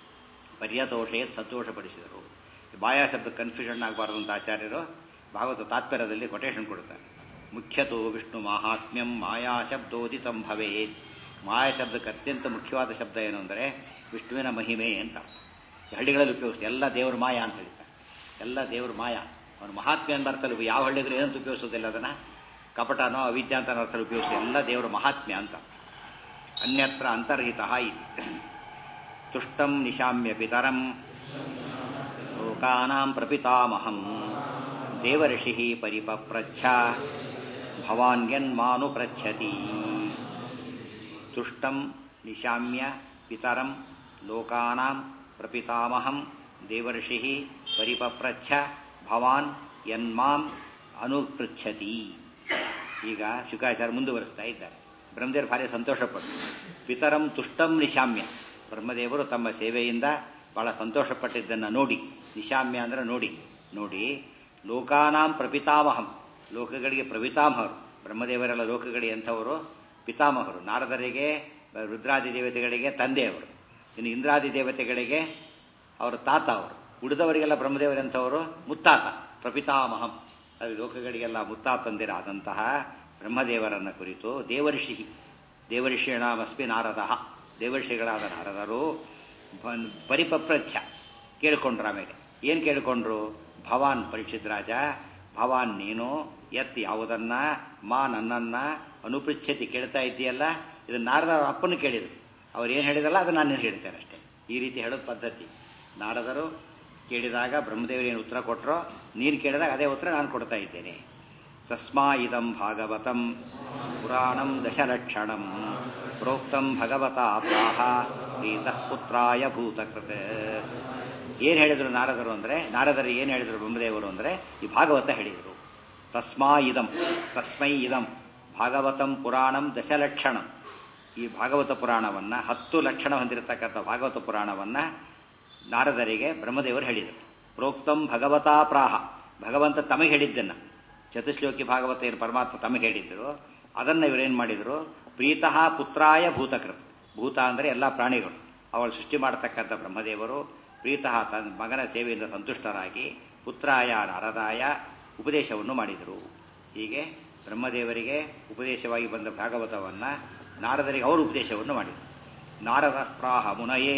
ಪರ್ಯತೋಷೆ ಸಂತೋಷಪಡಿಸಿದರು ಬಾಯಾ ಶಬ್ದ ಕನ್ಫ್ಯೂಷನ್ ಆಗಬಾರದು ಅಂತ ಆಚಾರ್ಯರು ಭಾಗವತ ತಾತ್ಪರ್ಯದಲ್ಲಿ ಕೊಟೇಶನ್ ಕೊಡ್ತಾರೆ ಮುಖ್ಯತೋ ವಿಷ್ಣು ಮಾಹಾತ್ಮ್ಯಂ ಮಾಯಾ ಶಬ್ದೋದಿತಂ ಭವೇತ್ ಮಾಯಾ ಶಬ್ದಕ್ಕೆ ಅತ್ಯಂತ ಮುಖ್ಯವಾದ ಶಬ್ದ ಏನು ಅಂದರೆ ವಿಷ್ಣುವಿನ ಮಹಿಮೆ ಅಂತ ಅರ್ಥ. ಈ ಹಳ್ಳಿಗಳಲ್ಲಿ ಉಪಯೋಗಿಸಿ ಎಲ್ಲ ದೇವ್ರ ಮಾಯಾ ಅಂತ ಹೇಳ್ತಾರೆ ಎಲ್ಲ ದೇವ್ರ ಮಾಯಾ ಅವನು ಮಹಾತ್ಮೆ ಅಂತ ಅರ್ಥದಲ್ಲಿ ಯಾವ ಹಳ್ಳಿಗಳು ಏನಂತ ಉಪಯೋಗಿಸೋದಿಲ್ಲ ಅದನ್ನ ಕಪಟನೋ ಅವಿದ್ಯಾ ಅಂತ ಅರ್ಥದಲ್ಲಿ ಉಪಯೋಗಿಸಿ ಎಲ್ಲ ದೇವರ ಮಹಾತ್ಮ್ಯ ಅಂತ ಅನ್ಯತ್ರ ಅಂತರ್ಹಿತ ಇತಿ ತುಷ್ಟಂ ನಿಶಾಮ್ಯ ಪಿತರಂ ಲೋಕಾನಾಂ ಪ್ರಪಿತಾಮಹಂ ದೇವರ್ಷಿ ಪರಿಪಪ್ರಚ್ಛ ಭವಾನ್ಯನ್ಮಾನು ಪೃಚ್ಛತಿ ತುಷ್ಟಂ ನಿಶಾಮ್ಯ ಪಿತರಂ ಲೋಕಾನಾಂ ಪ್ರಪಿತಾಮಹಂ ದೇವರ್ಷಿ ಪರಿಪಪ್ರಚ್ಛ ಭವಾನ್ ಯನ್ಮಾಂ ಅನುಪೃಚ್ಛತಿ ಈಗ ಶುಕಾಚಾರ್ಯ ಮುಂದುವರಿಸ್ತಾ ಇದ್ದಾರೆ ಬ್ರಹ್ಮದೇವರು ಭಾರಿ ಸಂತೋಷಪಟ್ಟರು ಪಿತರಂ ತುಷ್ಟಂ ನಿಶಾಮ್ಯ ಬ್ರಹ್ಮದೇವರು ತಮ್ಮ ಸೇವೆಯಿಂದ ಬಹಳ ಸಂತೋಷಪಟ್ಟಿದ್ದನ್ನು ನೋಡಿ ನಿಶಾಮ್ಯ ಅಂದ್ರೆ ನೋಡಿ ನೋಡಿ ಲೋಕಾನಾಂ ಪ್ರಪಿತಾಮಹಂ ಲೋಕಗಳಿಗೆ ಪ್ರಪಿತಾಮಹರು ಬ್ರಹ್ಮದೇವರೆಲ್ಲ ಲೋಕಗಳಿಗೆ ಎಂಥವರು ಪಿತಾಮಹರು ನಾರದರಿಗೆ ರುದ್ರಾದಿ ದೇವತೆಗಳಿಗೆ ತಂದೆಯವರು ಇನ್ನು ಇಂದ್ರಾದಿ ದೇವತೆಗಳಿಗೆ ಅವರ ತಾತ ಅವರು ಉಳಿದವರಿಗೆಲ್ಲ ಬ್ರಹ್ಮದೇವರೆಂಥವರು ಮುತ್ತಾತ ಪ್ರಪಿತಾಮಹಂ ಅದು ಲೋಕಗಳಿಗೆಲ್ಲ ಮುತ್ತಾತಂದಿರಾದಂತಹ ಬ್ರಹ್ಮದೇವರನ್ನ ಕುರಿತು ದೇವರ್ಷಿ ದೇವರ್ಷಿಣಾಮಸ್ಮಿ ನಾರದ ದೇವರ್ಷಿಗಳಾದ ನಾರದರು ಬನ್- ಪರಿಪಪ್ರಚ್ಛ ಕೇಳ್ಕೊಂಡ್ರು ಆಮೇಲೆ ಏನು ಕೇಳ್ಕೊಂಡ್ರು ಭವಾನ್ ಪರೀಕ್ಷಿತ್ ರಾಜ ಭವಾನ್ ನೀನು ಎತ್ ಯಾವುದನ್ನ ಮಾ ನನ್ನನ್ನ ಅನುಪೃಚ್ಛತಿ ಕೇಳ್ತಾ ಇದ್ದೀಯಲ್ಲ ಇದು ನಾರದ ಅವ್ರ ಅಪ್ಪನ ಕೇಳಿದ್ರು ಅವ್ರು ಏನು ಹೇಳಿದಲ್ಲ ಅದು ನಾನು ಹೇಳ್ತೇನೆ ಅಷ್ಟೇ ಈ ರೀತಿ ಹೇಳೋದು ಪದ್ಧತಿ ನಾರದರು ಕೇಳಿದಾಗ ಬ್ರಹ್ಮದೇವರು ಏನು ಉತ್ತರ ಕೊಟ್ಟರೋ ನೀನು ಕೇಳಿದಾಗ ಅದೇ ಉತ್ತರ ನಾನು ಕೊಡ್ತಾ ಇದ್ದೇನೆ ತಸ್ಮಾ ಇದಂ ಭಾಗವತಂ ಪುರಾಣಂ ದಶಲಕ್ಷಣಂ ಪ್ರೋಕ್ತಂ ಭಗವತಾ ಪ್ರಾಹ ಪ್ರೀತಃ ಪುತ್ರಾಯ ಭೂತಕೃತ ಏನು ಹೇಳಿದರು ನಾರದರು ಅಂದರೆ ನಾರದರು ಏನು ಹೇಳಿದರು ಬ್ರಹ್ಮದೇವರು ಅಂದರೆ ಈ ಭಾಗವತ ಹೇಳಿದರು ತಸ್ಮಾ ಇದಂ ತಸ್ಮೈ ಇದಂ ಭಾಗವತಂ ಪುರಾಣಂ ದಶಲಕ್ಷಣಂ ಈ ಭಾಗವತ ಪುರಾಣವನ್ನು ಹತ್ತು ಲಕ್ಷಣ ಹೊಂದಿರತಕ್ಕಂಥ ಭಾಗವತ ಪುರಾಣವನ್ನು ನಾರದರಿಗೆ ಬ್ರಹ್ಮದೇವರು ಹೇಳಿದರು ಪ್ರೋಕ್ತಂ ಭಗವತಾ ಪ್ರಾಹ ಭಗವಂತ ತಮಗೆ ಹೇಳಿದ್ದನ್ನು ಚತುಶ್ಲೋಕಿ ಭಾಗವತ ಏನು ಪರಮಾತ್ಮ ತಮಗೆ ಹೇಳಿದ್ರು ಅದನ್ನು ಇವರೇನು ಮಾಡಿದರು ಪ್ರೀತಃ ಪುತ್ರಾಯ ಭೂತಕೃತ್ ಭೂತ ಅಂದರೆ ಎಲ್ಲ ಪ್ರಾಣಿಗಳು ಅವಳು ಸೃಷ್ಟಿ ಮಾಡತಕ್ಕಂಥ ಬ್ರಹ್ಮದೇವರು ಪ್ರೀತಃ ತನ್ನ ಮಗನ ಸೇವೆಯಿಂದ ಸಂತುಷ್ಟರಾಗಿ ಪುತ್ರಾಯ ನಾರದಾಯ ಉಪದೇಶವನ್ನು ಮಾಡಿದರು ಹೀಗೆ ಬ್ರಹ್ಮದೇವರಿಗೆ ಉಪದೇಶವಾಗಿ ಬಂದ ಭಾಗವತವನ್ನು ನಾರದರಿಗೆ ಅವರು ಉಪದೇಶವನ್ನು ಮಾಡಿದರು ನಾರದ ಪ್ರಾಹ ಮುನಯೇ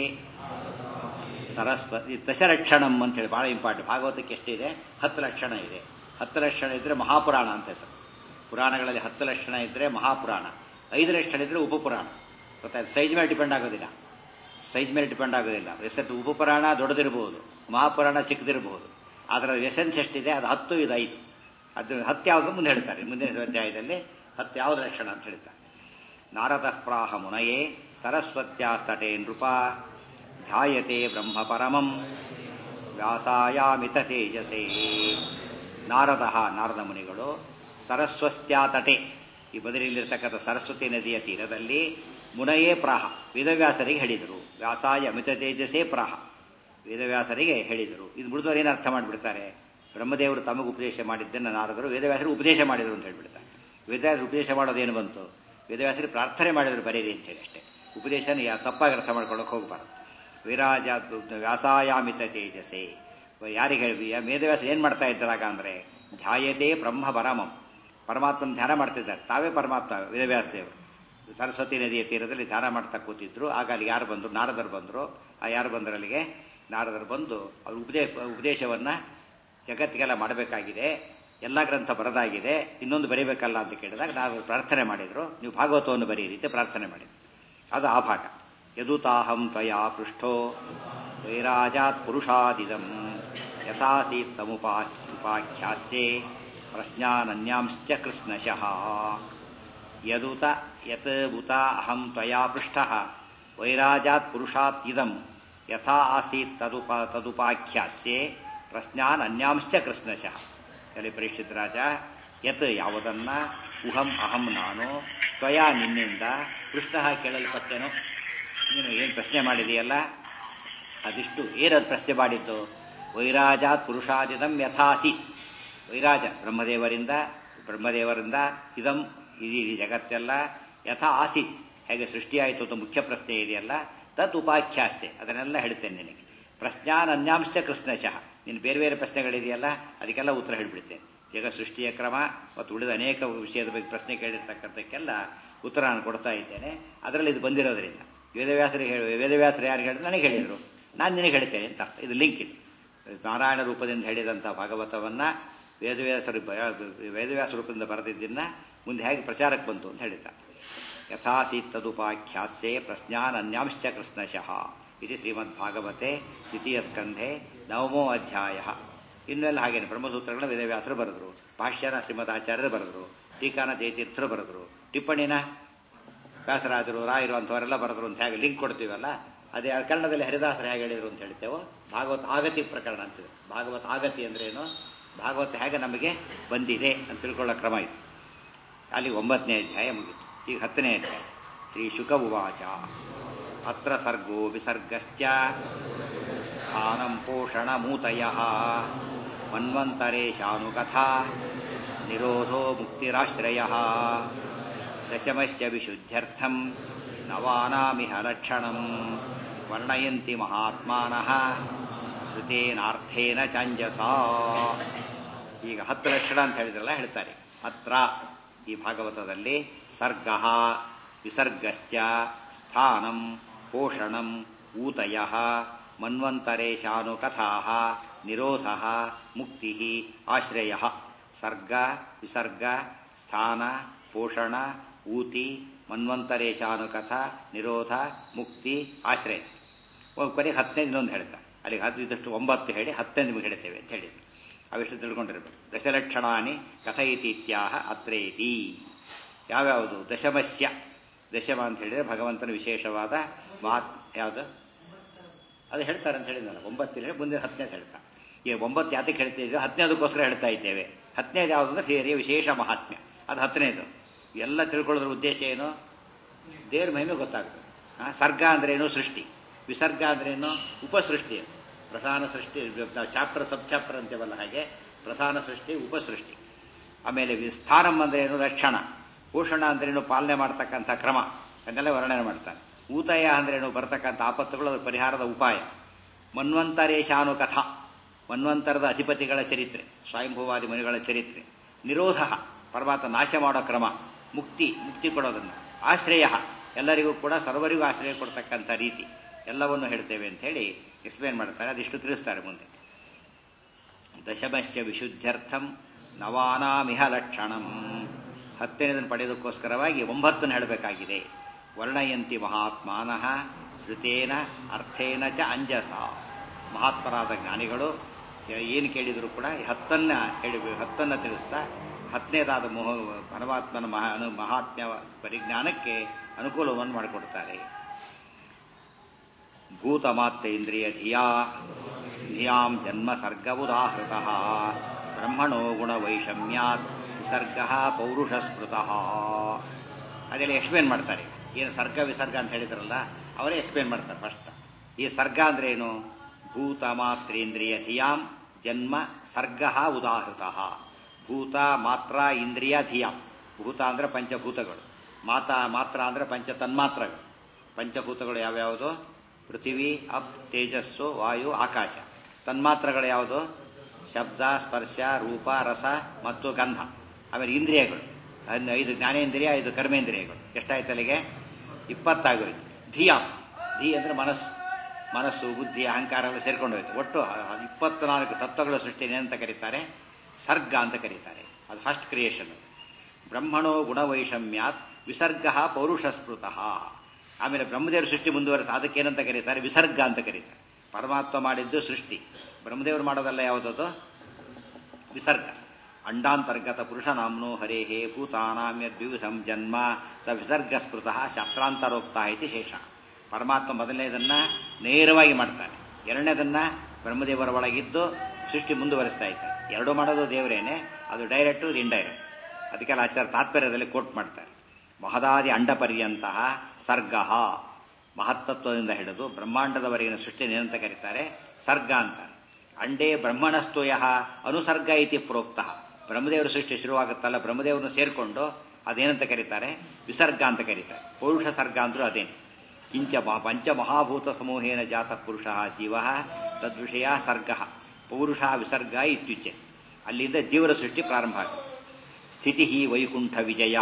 ಸರಸ್ವತಿ ದಶಲಕ್ಷಣಂ ಅಂತೇಳಿ ಭಾಳ ಇಂಪಾರ್ಟೆಂಟ್ ಭಾಗವತಕ್ಕೆ ಎಷ್ಟಿದೆ ಹತ್ತು ಲಕ್ಷಣ ಇದೆ ಹತ್ತು ಲಕ್ಷಣ ಇದ್ದರೆ ಮಹಾಪುರಾಣ ಅಂತ ಹೆಸರು ಪುರಾಣಗಳಲ್ಲಿ ಹತ್ತು ಲಕ್ಷಣ ಇದ್ದರೆ ಮಹಾಪುರಾಣ ಐದು ಲಕ್ಷಣ ಇದ್ದರೆ ಉಪಪುರಾಣ ಗೊತ್ತಾಯ್ತು ಸೈಜ್ ಮೇಲೆ ಡಿಪೆಂಡ್ ಆಗೋದಿಲ್ಲ ಸೈಜ್ ಮೇಲೆ ಡಿಪೆಂಡ್ ಆಗೋದಿಲ್ಲ ಎಸೆಟ್ ಉಪಪುರಾಣ ದೊಡ್ಡದಿರಬಹುದು ಮಹಾಪುರಾಣ ಚಿಕ್ಕದಿರಬಹುದು ಅದರ ಎಸೆನ್ಸ್ ಎಷ್ಟಿದೆ ಅದು ಹತ್ತು ಇದು ಐದು ಅದು ಹತ್ತು ಯಾವುದು ಮುಂದೆ ಹೇಳ್ತಾರೆ ಮುಂದಿನ ಅಧ್ಯಾಯದಲ್ಲಿ ಹತ್ತು ಯಾವುದು ಲಕ್ಷಣ ಅಂತ ಹೇಳ್ತಾರೆ ನಾರದ ಪ್ರಾಹ ಮುನಯೇ ಸರಸ್ವತ್ಯಾಸ್ತಟೇ ನೃಪ ಧ್ಯಾಯತೆ ಬ್ರಹ್ಮ ಪರಮಂ ವ್ಯಾಸಾಯಾಮಿತ ತೇಜಸೇ ನಾರದ ನಾರದ ಮುನಿಗಳು ಸರಸ್ವತ್ಯಾತಟೆ ಈ ಬದರಿಯಲ್ಲಿರ್ತಕ್ಕಂಥ ಸರಸ್ವತಿ ನದಿಯ ತೀರದಲ್ಲಿ ಮುನಯೇ ಪ್ರಾಹ ವೇದವ್ಯಾಸರಿಗೆ ಹೇಳಿದರು ವ್ಯಾಸಾಯ ಅಮಿತ ತೇಜಸೇ ಪ್ರಾಹ ವೇದವ್ಯಾಸರಿಗೆ ಹೇಳಿದರು ಇದು ಮುಡಿದವರು ಏನು ಅರ್ಥ ಮಾಡಿಬಿಡ್ತಾರೆ ಬ್ರಹ್ಮದೇವರು ತಮಗೆ ಉಪದೇಶ ಮಾಡಿದ್ದನ್ನು ನಾರದರು ವೇದವ್ಯಾಸರು ಉಪದೇಶ ಮಾಡಿದರು ಅಂತ ಹೇಳ್ಬಿಡ್ತಾರೆ ವೇದವ್ಯಾಸರು ಉಪದೇಶ ಮಾಡೋದೇನು ಬಂತು ವೇದವ್ಯಾಸರಿಗೆ ಪ್ರಾರ್ಥನೆ ಮಾಡಿದ್ರು ಬರೀರಿ ಅಂತೇಳಿ ಅಷ್ಟೇ ಉಪದೇಶನ ಯಾ ತಪ್ಪಾಗಿ ಅರ್ಥ ಮಾಡ್ಕೊಳ್ಳೋಕೆ ಹೋಗಬಾರ್ದು ವಿರಾಜ ವ್ಯಾಸಾಯಾಮಿತ ತೇಜಸೆ ಯಾರಿಗೆ ಹೇಳಿ ವೇದವ್ಯಾಸ ಏನು ಮಾಡ್ತಾ ಇದ್ದರಾಗ ಅಂದರೆ ಧ್ಯಾಯತೆ ಬ್ರಹ್ಮ ಪರಮಂ ಪರಮಾತ್ಮನ ಧ್ಯಾನ ಮಾಡ್ತಿದ್ದಾರೆ ತಾವೇ ಪರಮಾತ್ಮ ವೇದವ್ಯಾಸ ದೇವರು ಸರಸ್ವತಿ ನದಿಯ ತೀರದಲ್ಲಿ ಧ್ಯಾನ ಮಾಡ್ತಾ ಕೂತಿದ್ರು ಆಗ ಅಲ್ಲಿ ಯಾರು ಬಂದರು ನಾರದರು ಬಂದರು ಆ ಯಾರು ಬಂದರು ಅಲ್ಲಿಗೆ ನಾರದರು ಬಂದು ಅವ್ರ ಉಪದೇ ಉಪದೇಶವನ್ನು ಜಗತ್ತಿಗೆಲ್ಲ ಮಾಡಬೇಕಾಗಿದೆ ಎಲ್ಲ ಗ್ರಂಥ ಬರದಾಗಿದೆ ಇನ್ನೊಂದು ಬರೀಬೇಕಲ್ಲ ಅಂತ ಕೇಳಿದಾಗ ನಾವು ಪ್ರಾರ್ಥನೆ ಮಾಡಿದರು ನೀವು ಭಾಗವತವನ್ನು ಬರೀರಿ ಅಂತ ಪ್ರಾರ್ಥನೆ ಮಾಡಿದ್ರು ಅದು ಆ ಭಾಗ ಯದುತಾಹಂ ತ್ವಯಾ ಪೃಷ್ಠೋ ವೈರಾಜಾತ್ ಪುರುಷಾದಿದಂ ಯಥಾಸೀತ್ ತಮುಪಾ ಉಪಾಖ್ಯಾಸ್ಯೆ ಪ್ರಶ್ನಾನನ್ಯಾಂಶ್ಚ ಕೃಷ್ಣಶಃ ಯದುತ ಯತ್ ಉತ ಅಹಂ ತ್ವಯಾ ಪೃಷ್ಠ ವೈರಾಜಾತ್ ಪುರುಷಾತ್ ಇದಂ ಯಥಾ ಆಸೀತ್ ತದುಪ ತದುಪಾಖ್ಯಾಸ್ಯೆ ಪ್ರಶ್ನಾನ್ ಅನ್ಯಾಂಶ್ಚ ಕೃಷ್ಣಶಃ ಅಲ್ಲಿ ಪರೀಕ್ಷಿತ್ ರಾಜ ಯತ್ ಯಾವುದನ್ನ ಉಹಂ ಅಹಂ ನಾನು ತ್ವಯಾ ನಿನ್ನಿಂದ ಪೃಷ್ಠ ಕೇಳಲ್ಪಟ್ಟೆನು ನೀನು ಏನು ಪ್ರಶ್ನೆ ಮಾಡಿದೆಯಲ್ಲ ಅದಿಷ್ಟು ಏನದು ಪ್ರಶ್ನೆ ಮಾಡಿದ್ದು ವೈರಾಜಾತ್ ಪುರುಷಾದಿದಂ ಯಥಾಸಿ ವೈರಾಜ ಬ್ರಹ್ಮದೇವರಿಂದ ಬ್ರಹ್ಮದೇವರಿಂದ ಇದಂ ಇಡೀ ಜಗತ್ತೆಲ್ಲ ಯಥಾ ಆಸೀತ್ ಹೇಗೆ ಸೃಷ್ಟಿಯಾಯಿತು ಅಂತ ಮುಖ್ಯ ಪ್ರಶ್ನೆ ಇದೆಯಲ್ಲ ತತ್ ಉಪಾಖ್ಯಾಸ್ಯೆ ಅದನ್ನೆಲ್ಲ ಹೇಳ್ತೇನೆ ನಿನಗೆ ಪ್ರಶ್ನಾನ್ ಅನ್ಯಾಂಶ ಕೃಷ್ಣಶಃ ನೀನು ಬೇರೆ ಬೇರೆ ಪ್ರಶ್ನೆಗಳಿದೆಯಲ್ಲ ಅದಕ್ಕೆಲ್ಲ ಉತ್ತರ ಹೇಳ್ಬಿಡ್ತೇನೆ ಜಗ ಸೃಷ್ಟಿಯ ಕ್ರಮ ಮತ್ತು ಉಳಿದ ಅನೇಕ ವಿಷಯದ ಬಗ್ಗೆ ಪ್ರಶ್ನೆ ಕೇಳಿರ್ತಕ್ಕಂಥಕ್ಕೆಲ್ಲ ಉತ್ತರ ನಾನು ಕೊಡ್ತಾ ಇದ್ದೇನೆ ಅದರಲ್ಲಿ ಇದು ಬಂದಿರೋದ್ರಿಂದ ವೇದವ್ಯಾಸರಿಗೆ ಹೇಳಿ ವೇದವ್ಯಾಸರು ಯಾರು ಹೇಳಿದ್ರು ನನಗೆ ಹೇಳಿದರು ನಾನು ನಿನಗೆ ಹೇಳ್ತೇನೆ ಅಂತ ಇದು ಲಿಂಕ್ ಇದು ನಾರಾಯಣ ರೂಪದಿಂದ ಹೇಳಿದಂಥ ಭಾಗವತವನ್ನು ವೇದವ್ಯಾಸರು ವೇದವ್ಯಾಸ ರೂಪದಿಂದ ಬರೆದಿದ್ದನ್ನು ಮುಂದೆ ಹೇಗೆ ಪ್ರಚಾರಕ್ಕೆ ಬಂತು ಅಂತ ಹೇಳಿದ್ದ ಯಥಾಸೀತ್ ತದುಪಾಖ್ಯಾಸ್ಯೆ ಪ್ರಶ್ನಾನ್ ಅನ್ಯಾಂಶ್ಚ ಕೃಷ್ಣಶಃ ಇದು ಶ್ರೀಮದ್ಭಾಗವತೆ ದ್ವಿತೀಯ ಸ್ಕಂಧೆ ನವಮೋ ಅಧ್ಯಾಯ ಇನ್ನೆಲ್ಲ ಹಾಗೇನೆ ಬ್ರಹ್ಮಸೂತ್ರಗಳನ್ನ ವೇದವ್ಯಾಸರು ಬರೆದರು ಭಾಷ್ಯನ ಶ್ರೀಮದ್ ಆಚಾರ್ಯರು ಬರೆದರು ಟೀಕಾನ ಜಯತೀರ್ಥರು ಬರೆದರು ಟಿಪ್ಪಣಿನ ವ್ಯಾಸರಾಜರು ರಾಯರು ಅಂಥವರೆಲ್ಲ ಬರೆದ್ರು ಅಂತ ಹೇಗೆ ಲಿಂಕ್ ಕೊಡ್ತೀವಲ್ಲ ಅದೇ ಕನ್ನಡದಲ್ಲಿ ಹರಿದಾಸರು ಹೇಗೆ ಹೇಳಿದರು ಅಂತ ಹೇಳ್ತೇವೋ ಭಾಗವತ ಆಗತಿ ಪ್ರಕರಣ ಅಂತಿದೆ ಭಾಗವತ ಆಗತಿ ಅಂದ್ರೆ ಏನು ಭಾಗವತ ಹೇಗೆ ನಮಗೆ ಬಂದಿದೆ ಅಂತ ತಿಳ್ಕೊಳ್ಳೋ ಕ್ರಮ ಇದು ಅಲ್ಲಿ ಒಂಬತ್ತನೇ ಅಧ್ಯಾಯ ಮುಗಿತು ಈಗ ಹತ್ತನೇ ಅಧ್ಯಾಯ ಶ್ರೀ ಶುಕ ಉವಾಚ ಅತ್ರ ಸರ್ಗೋ ವಿಸರ್ಗಶ್ಚ ಸ್ಥಾನಂ ಪೋಷಣ ಮೂತಯ ಮನ್ವಂತರೇಶಾನುಕಥಾ ನಿರೋಧೋ ಮುಕ್ತಿರಾಶ್ರಯ ದಶಮಸ್ಯ ವಿಶುದ್ಧ್ಯರ್ಥಂ ನವಾನಾಮಿಹ ಲಕ್ಷಣಂ ವರ್ಣಯಂತಿ ಮಹಾತ್ಮಾನಃ ಶ್ರುತೇನಾರ್ಥೇನ ಚಾಂಜಸ ಈಗ ಹತ್ತು ಲಕ್ಷಣ ಅಂತ ಹೇಳಿದ್ರಲ್ಲ ಹೇಳ್ತಾರೆ ಅತ್ರ ಈ ಭಾಗವತದಲ್ಲಿ ಸರ್ಗ ವಿಸರ್ಗಶ್ಚ ಸ್ಥಾನಂ ಪೋಷಣಂ ಊತಯ ಮನ್ವಂತರೇಶಾನುಕಥಾ ನಿರೋಧ ಮುಕ್ತಿ ಆಶ್ರಯ ಸರ್ಗ ವಿಸರ್ಗ ಸ್ಥಾನ ಪೋಷಣ ಊತಿ ಮನ್ವಂತರೇಶಾನುಕಥ ನಿರೋಧ ಮುಕ್ತಿ ಆಶ್ರಯ ಕೊನೆಗೆ ಹತ್ತನೇ ಇನ್ನೊಂದು ಹೇಳ್ತಾರೆ ಅಲ್ಲಿಗೆ ಹತ್ತು ಇದಷ್ಟು ಒಂಬತ್ತು ಹೇಳಿ ಹತ್ತನೇ ನಿಮಗೆ ಹೇಳ್ತೇವೆ ಅಂತ ಹೇಳಿದ್ರು ಅವಿಷ್ಟು ತಿಳ್ಕೊಂಡಿರ್ಬೇಕು ದಶಲಕ್ಷಣಾನಿ ಕಥಯಿತಿ ಇತ್ಯಾಹ ಅತ್ರೇತಿ ಯಾವ್ಯಾವುದು ದಶಮಸ್ಯ ದಶಮ ಅಂತ ಹೇಳಿದ್ರೆ ಭಗವಂತನ ವಿಶೇಷವಾದ ಮಾತ್ ಯಾವುದು ಅದು ಹೇಳ್ತಾರೆ ಅಂತ ಹೇಳಿದ್ನಲ್ಲ ಒಂಬತ್ತಿನ ಮುಂದೆ ಹತ್ತನೇದು ಹೇಳ್ತಾ ಈಗ ಒಂಬತ್ತು ಯಾತಕ್ಕೆ ಹೇಳ್ತಾ ಇದ್ದೀವಿ ಹತ್ತನೇದಕ್ಕೋಸ್ಕರ ಹೇಳ್ತಾ ಇದ್ದೇವೆ ಹತ್ತನೇದು ಯಾವುದು ಅಂದ್ರೆ ಸೇರಿಯ ವಿಶೇಷ ಮಹಾತ್ಮ್ಯ ಅದು ಹತ್ತನೇದು ಎಲ್ಲ ತಿಳ್ಕೊಳ್ಳೋದ್ರ ಉದ್ದೇಶ ಏನು ದೇವ್ರ ಮಹಿಮೆ ಗೊತ್ತಾಗ್ತದೆ ಆ, ಸರ್ಗ ಅಂದ್ರೇನು ಸೃಷ್ಟಿ ವಿಸರ್ಗ ಅಂದ್ರೇನು ಉಪಸೃಷ್ಟಿ ಅದು. ಪ್ರಧಾನ ಸೃಷ್ಟಿ ನಾವು ಚಾಪ್ಟರ್ ಸಬ್ ಚಾಪ್ಟರ್ ಅಂತೇವಲ್ಲ ಹಾಗೆ ಪ್ರಧಾನ ಸೃಷ್ಟಿ ಉಪಸೃಷ್ಟಿ ಆಮೇಲೆ ವಿ- ಸ್ಥಾನಂ ಅಂದ್ರೇನು ರಕ್ಷಣ ಪೋಷಣ ಅಂದ್ರೇನು ಪಾಲನೆ ಮಾಡ್ತಕ್ಕಂಥ ಕ್ರಮ ಅದನ್ನೆಲ್ಲ ವರ್ಣನೆ ಮಾಡ್ತಾನೆ ಊತಯ ಅಂದ್ರೇನು ಬರ್ತಕ್ಕಂಥ ಆಪತ್ತುಗಳು ಅದರ ಪರಿಹಾರದ ಉಪಾಯ ಮನ್ವಂತರೇಶಾನು ಕಥಾ ಮನ್ವಂತರದ ಅಧಿಪತಿಗಳ ಚರಿತ್ರೆ ಸ್ವಯಂಭೂವಾದಿ ಮುನಿಗಳ ಚರಿತ್ರೆ ನಿರೋಧ ಪರಮಾತ್ಮ ನಾಶ ಮಾಡೋ ಕ್ರಮ ಮುಕ್ತಿ ಮುಕ್ತಿ ಕೊಡೋದನ್ನು ಆಶ್ರಯ ಎಲ್ಲರಿಗೂ ಕೂಡ ಸರ್ವರಿಗೂ ಆಶ್ರಯ ಕೊಡ್ತಕ್ಕಂಥ ರೀತಿ ಎಲ್ಲವನ್ನು ಹೇಳ್ತೇವೆ ಅಂತ ಹೇಳಿ ಎಕ್ಸ್ಪ್ಲೇನ್ ಮಾಡ್ತಾರೆ ಅದಿಷ್ಟು ತಿಳಿಸ್ತಾರೆ ಮುಂದೆ ದಶಮಸ್ಯ ವಿಶುದ್ಧ್ಯರ್ಥಂ ನವಾನಾಮಿಹ ಲಕ್ಷಣಂ ಹತ್ತನೇದನ್ನು ಪಡೆಯೋದಕ್ಕೋಸ್ಕರವಾಗಿ ಒಂಬತ್ತನ್ನು ಹೇಳಬೇಕಾಗಿದೆ ವರ್ಣಯಂತಿ ಮಹಾತ್ಮಾನಃ ಶ್ರುತೇನ ಅರ್ಥೇನ ಚ ಅಂಜಸ ಮಹಾತ್ಮರಾದ ಜ್ಞಾನಿಗಳು ಏನು ಕೇಳಿದರೂ ಕೂಡ ಈ ಹತ್ತನ್ನ ಹೇಳಿ ಹತ್ತನ್ನು ತಿಳಿಸ್ತಾ ಹತ್ತನೇದಾದ ಮೋಹ ಪರಮಾತ್ಮನ ಮಹಾ ಅನು ಮಹಾತ್ಮ್ಯ ಪರಿಜ್ಞಾನಕ್ಕೆ ಅನುಕೂಲವನ್ನು ಮಾಡಿಕೊಡ್ತಾರೆ ಭೂತಮಾತ್ತೇಂದ್ರಿಯ ಧಿಯಾ ಧಿಯಾಂ ಜನ್ಮ ಸರ್ಗವುದಾಹೃತ ಬ್ರಹ್ಮಣೋ ಗುಣವೈಷಮ್ಯಾತ್ ವಿಸರ್ಗ ಪೌರುಷ ಸ್ಮೃತಃ ಅದೆಲ್ಲ ಎಕ್ಸ್ಪ್ಲೇನ್ ಮಾಡ್ತಾರೆ ಏನು ಸರ್ಗ ವಿಸರ್ಗ ಅಂತ ಹೇಳಿದ್ರಲ್ಲ ಅವರೇ ಎಕ್ಸ್ಪ್ಲೇನ್ ಮಾಡ್ತಾರೆ ಫಸ್ಟ್ ಈ ಸರ್ಗ ಅಂದ್ರೆ ಏನು ಭೂತ ಮಾತ್ರೇಂದ್ರಿಯ ಧಿಯಾಂ ಜನ್ಮ ಸರ್ಗ ಉದಾಹೃತ ಭೂತ ಮಾತ್ರ ಇಂದ್ರಿಯ ಧಿಯಾಂ ಭೂತ ಅಂದ್ರೆ ಪಂಚಭೂತಗಳು ಮಾತಾ ಮಾತ್ರ ಅಂದ್ರೆ ಪಂಚ ತನ್ಮಾತ್ರಗಳು ಪಂಚಭೂತಗಳು ಯಾವ್ಯಾವುದು ಪೃಥಿವಿ ಅಪ್ ತೇಜಸ್ಸು ವಾಯು ಆಕಾಶ ತನ್ಮಾತ್ರಗಳು ಯಾವುದು ಶಬ್ದ ಸ್ಪರ್ಶ ರೂಪ ರಸ ಮತ್ತು ಗಂಧ ಆಮೇಲೆ ಇಂದ್ರಿಯಗಳು ಅದ್ನ ಐದು ಜ್ಞಾನೇಂದ್ರಿಯ ಐದು ಕರ್ಮೇಂದ್ರಿಯಗಳು ಎಷ್ಟಾಯ್ತು ಅಲ್ಲಿಗೆ ಇಪ್ಪತ್ತಾಗೋಯ್ತು ಧಿಯಾಂ ಧಿ ಅಂದ್ರೆ ಮನಸ್ಸು ಮನಸ್ಸು ಬುದ್ಧಿ ಅಹಂಕಾರ ಎಲ್ಲ ಸೇರ್ಕೊಂಡು ಹೋಯ್ತು ಒಟ್ಟು ಇಪ್ಪತ್ನಾಲ್ಕು ತತ್ವಗಳ ಸೃಷ್ಟಿ ಏನಂತ ಕರೀತಾರೆ ಸರ್ಗ ಅಂತ ಕರೀತಾರೆ ಅದು ಫಸ್ಟ್ ಕ್ರಿಯೇಷನ್ ಬ್ರಹ್ಮಣೋ ಗುಣವೈಷಮ್ಯಾತ್ ವಿಸರ್ಗ ಪೌರುಷ ಸ್ಮೃತಃ ಆಮೇಲೆ ಬ್ರಹ್ಮದೇವರ ಸೃಷ್ಟಿ ಮುಂದುವರೆಸ ಅದಕ್ಕೇನಂತ ಕರೀತಾರೆ ವಿಸರ್ಗ ಅಂತ ಕರೀತಾರೆ ಪರಮಾತ್ಮ ಮಾಡಿದ್ದು ಸೃಷ್ಟಿ ಬ್ರಹ್ಮದೇವರು ಮಾಡೋದಲ್ಲ ಯಾವುದದು ವಿಸರ್ಗ ಅಂಡಾಂತರ್ಗತ ಪುರುಷನಾಮ್ನೋ ಹರೇಹೇ ಭೂತಾನಾಮ್ಯದ್ವಿಧಂ ಜನ್ಮ ಸ ವಿಸರ್ಗ ಸ್ಮೃತಃ ಶಾಸ್ತ್ರಾಂತರೋಕ್ತ ಇತಿ ಶೇಷ ಪರಮಾತ್ಮ ಮೊದಲನೇದನ್ನ ನೇರವಾಗಿ ಮಾಡ್ತಾನೆ ಎರಡನೇದನ್ನ ಬ್ರಹ್ಮದೇವರ ಒಳಗಿದ್ದು ಸೃಷ್ಟಿ ಮುಂದುವರಿಸ್ತಾ ಇದ್ದಾರೆ ಎರಡು ಮಾಡೋದು ದೇವರೇನೆ ಅದು ಡೈರೆಕ್ಟ್ ಇಂಡೈರೆಕ್ಟ್ ಅದಕ್ಕೆಲ್ಲ ಆಚಾರ ತಾತ್ಪರ್ಯದಲ್ಲಿ ಕೋಟ್ ಮಾಡ್ತಾರೆ ಮಹದಾದಿ ಅಂಡಪರ್ಯಂತಹ ಸರ್ಗ ಮಹತ್ತತ್ವದಿಂದ ಹಿಡಿದು ಬ್ರಹ್ಮಾಂಡದವರೆಗಿನ ಸೃಷ್ಟಿ ಏನಂತ ಕರೀತಾರೆ ಸರ್ಗ ಅಂತಾರೆ ಅಂಡೇ ಬ್ರಹ್ಮಣಸ್ತೋಯ ಅನುಸರ್ಗ ಇತಿ ಪ್ರೋಕ್ತ ಬ್ರಹ್ಮದೇವರ ಸೃಷ್ಟಿ ಶುರುವಾಗುತ್ತಲ್ಲ ಬ್ರಹ್ಮದೇವರನ್ನು ಸೇರಿಕೊಂಡು ಅದೇನಂತ ಕರೀತಾರೆ ವಿಸರ್ಗ ಅಂತ ಕರೀತಾರೆ ಪೌರುಷ ಸರ್ಗ ಅಂದ್ರೂ ಅದೇನು ಕಿಂಚ ಪಂಚಮಹಾಭೂತ ಸಮೂಹೇನ ಜಾತ ಪುರುಷ ಜೀವ ತದ್ವಿಷಯ ಸರ್ಗ ಪೌರುಷ ವಿಸರ್ಗ ಇತ್ಯುಚ್ಯೆ ಅಲ್ಲಿಂದ ಜೀವನ ಸೃಷ್ಟಿ ಪ್ರಾರಂಭ ಆಗುತ್ತೆ ಸ್ಥಿತಿ ವೈಕುಂಠ ವಿಜಯ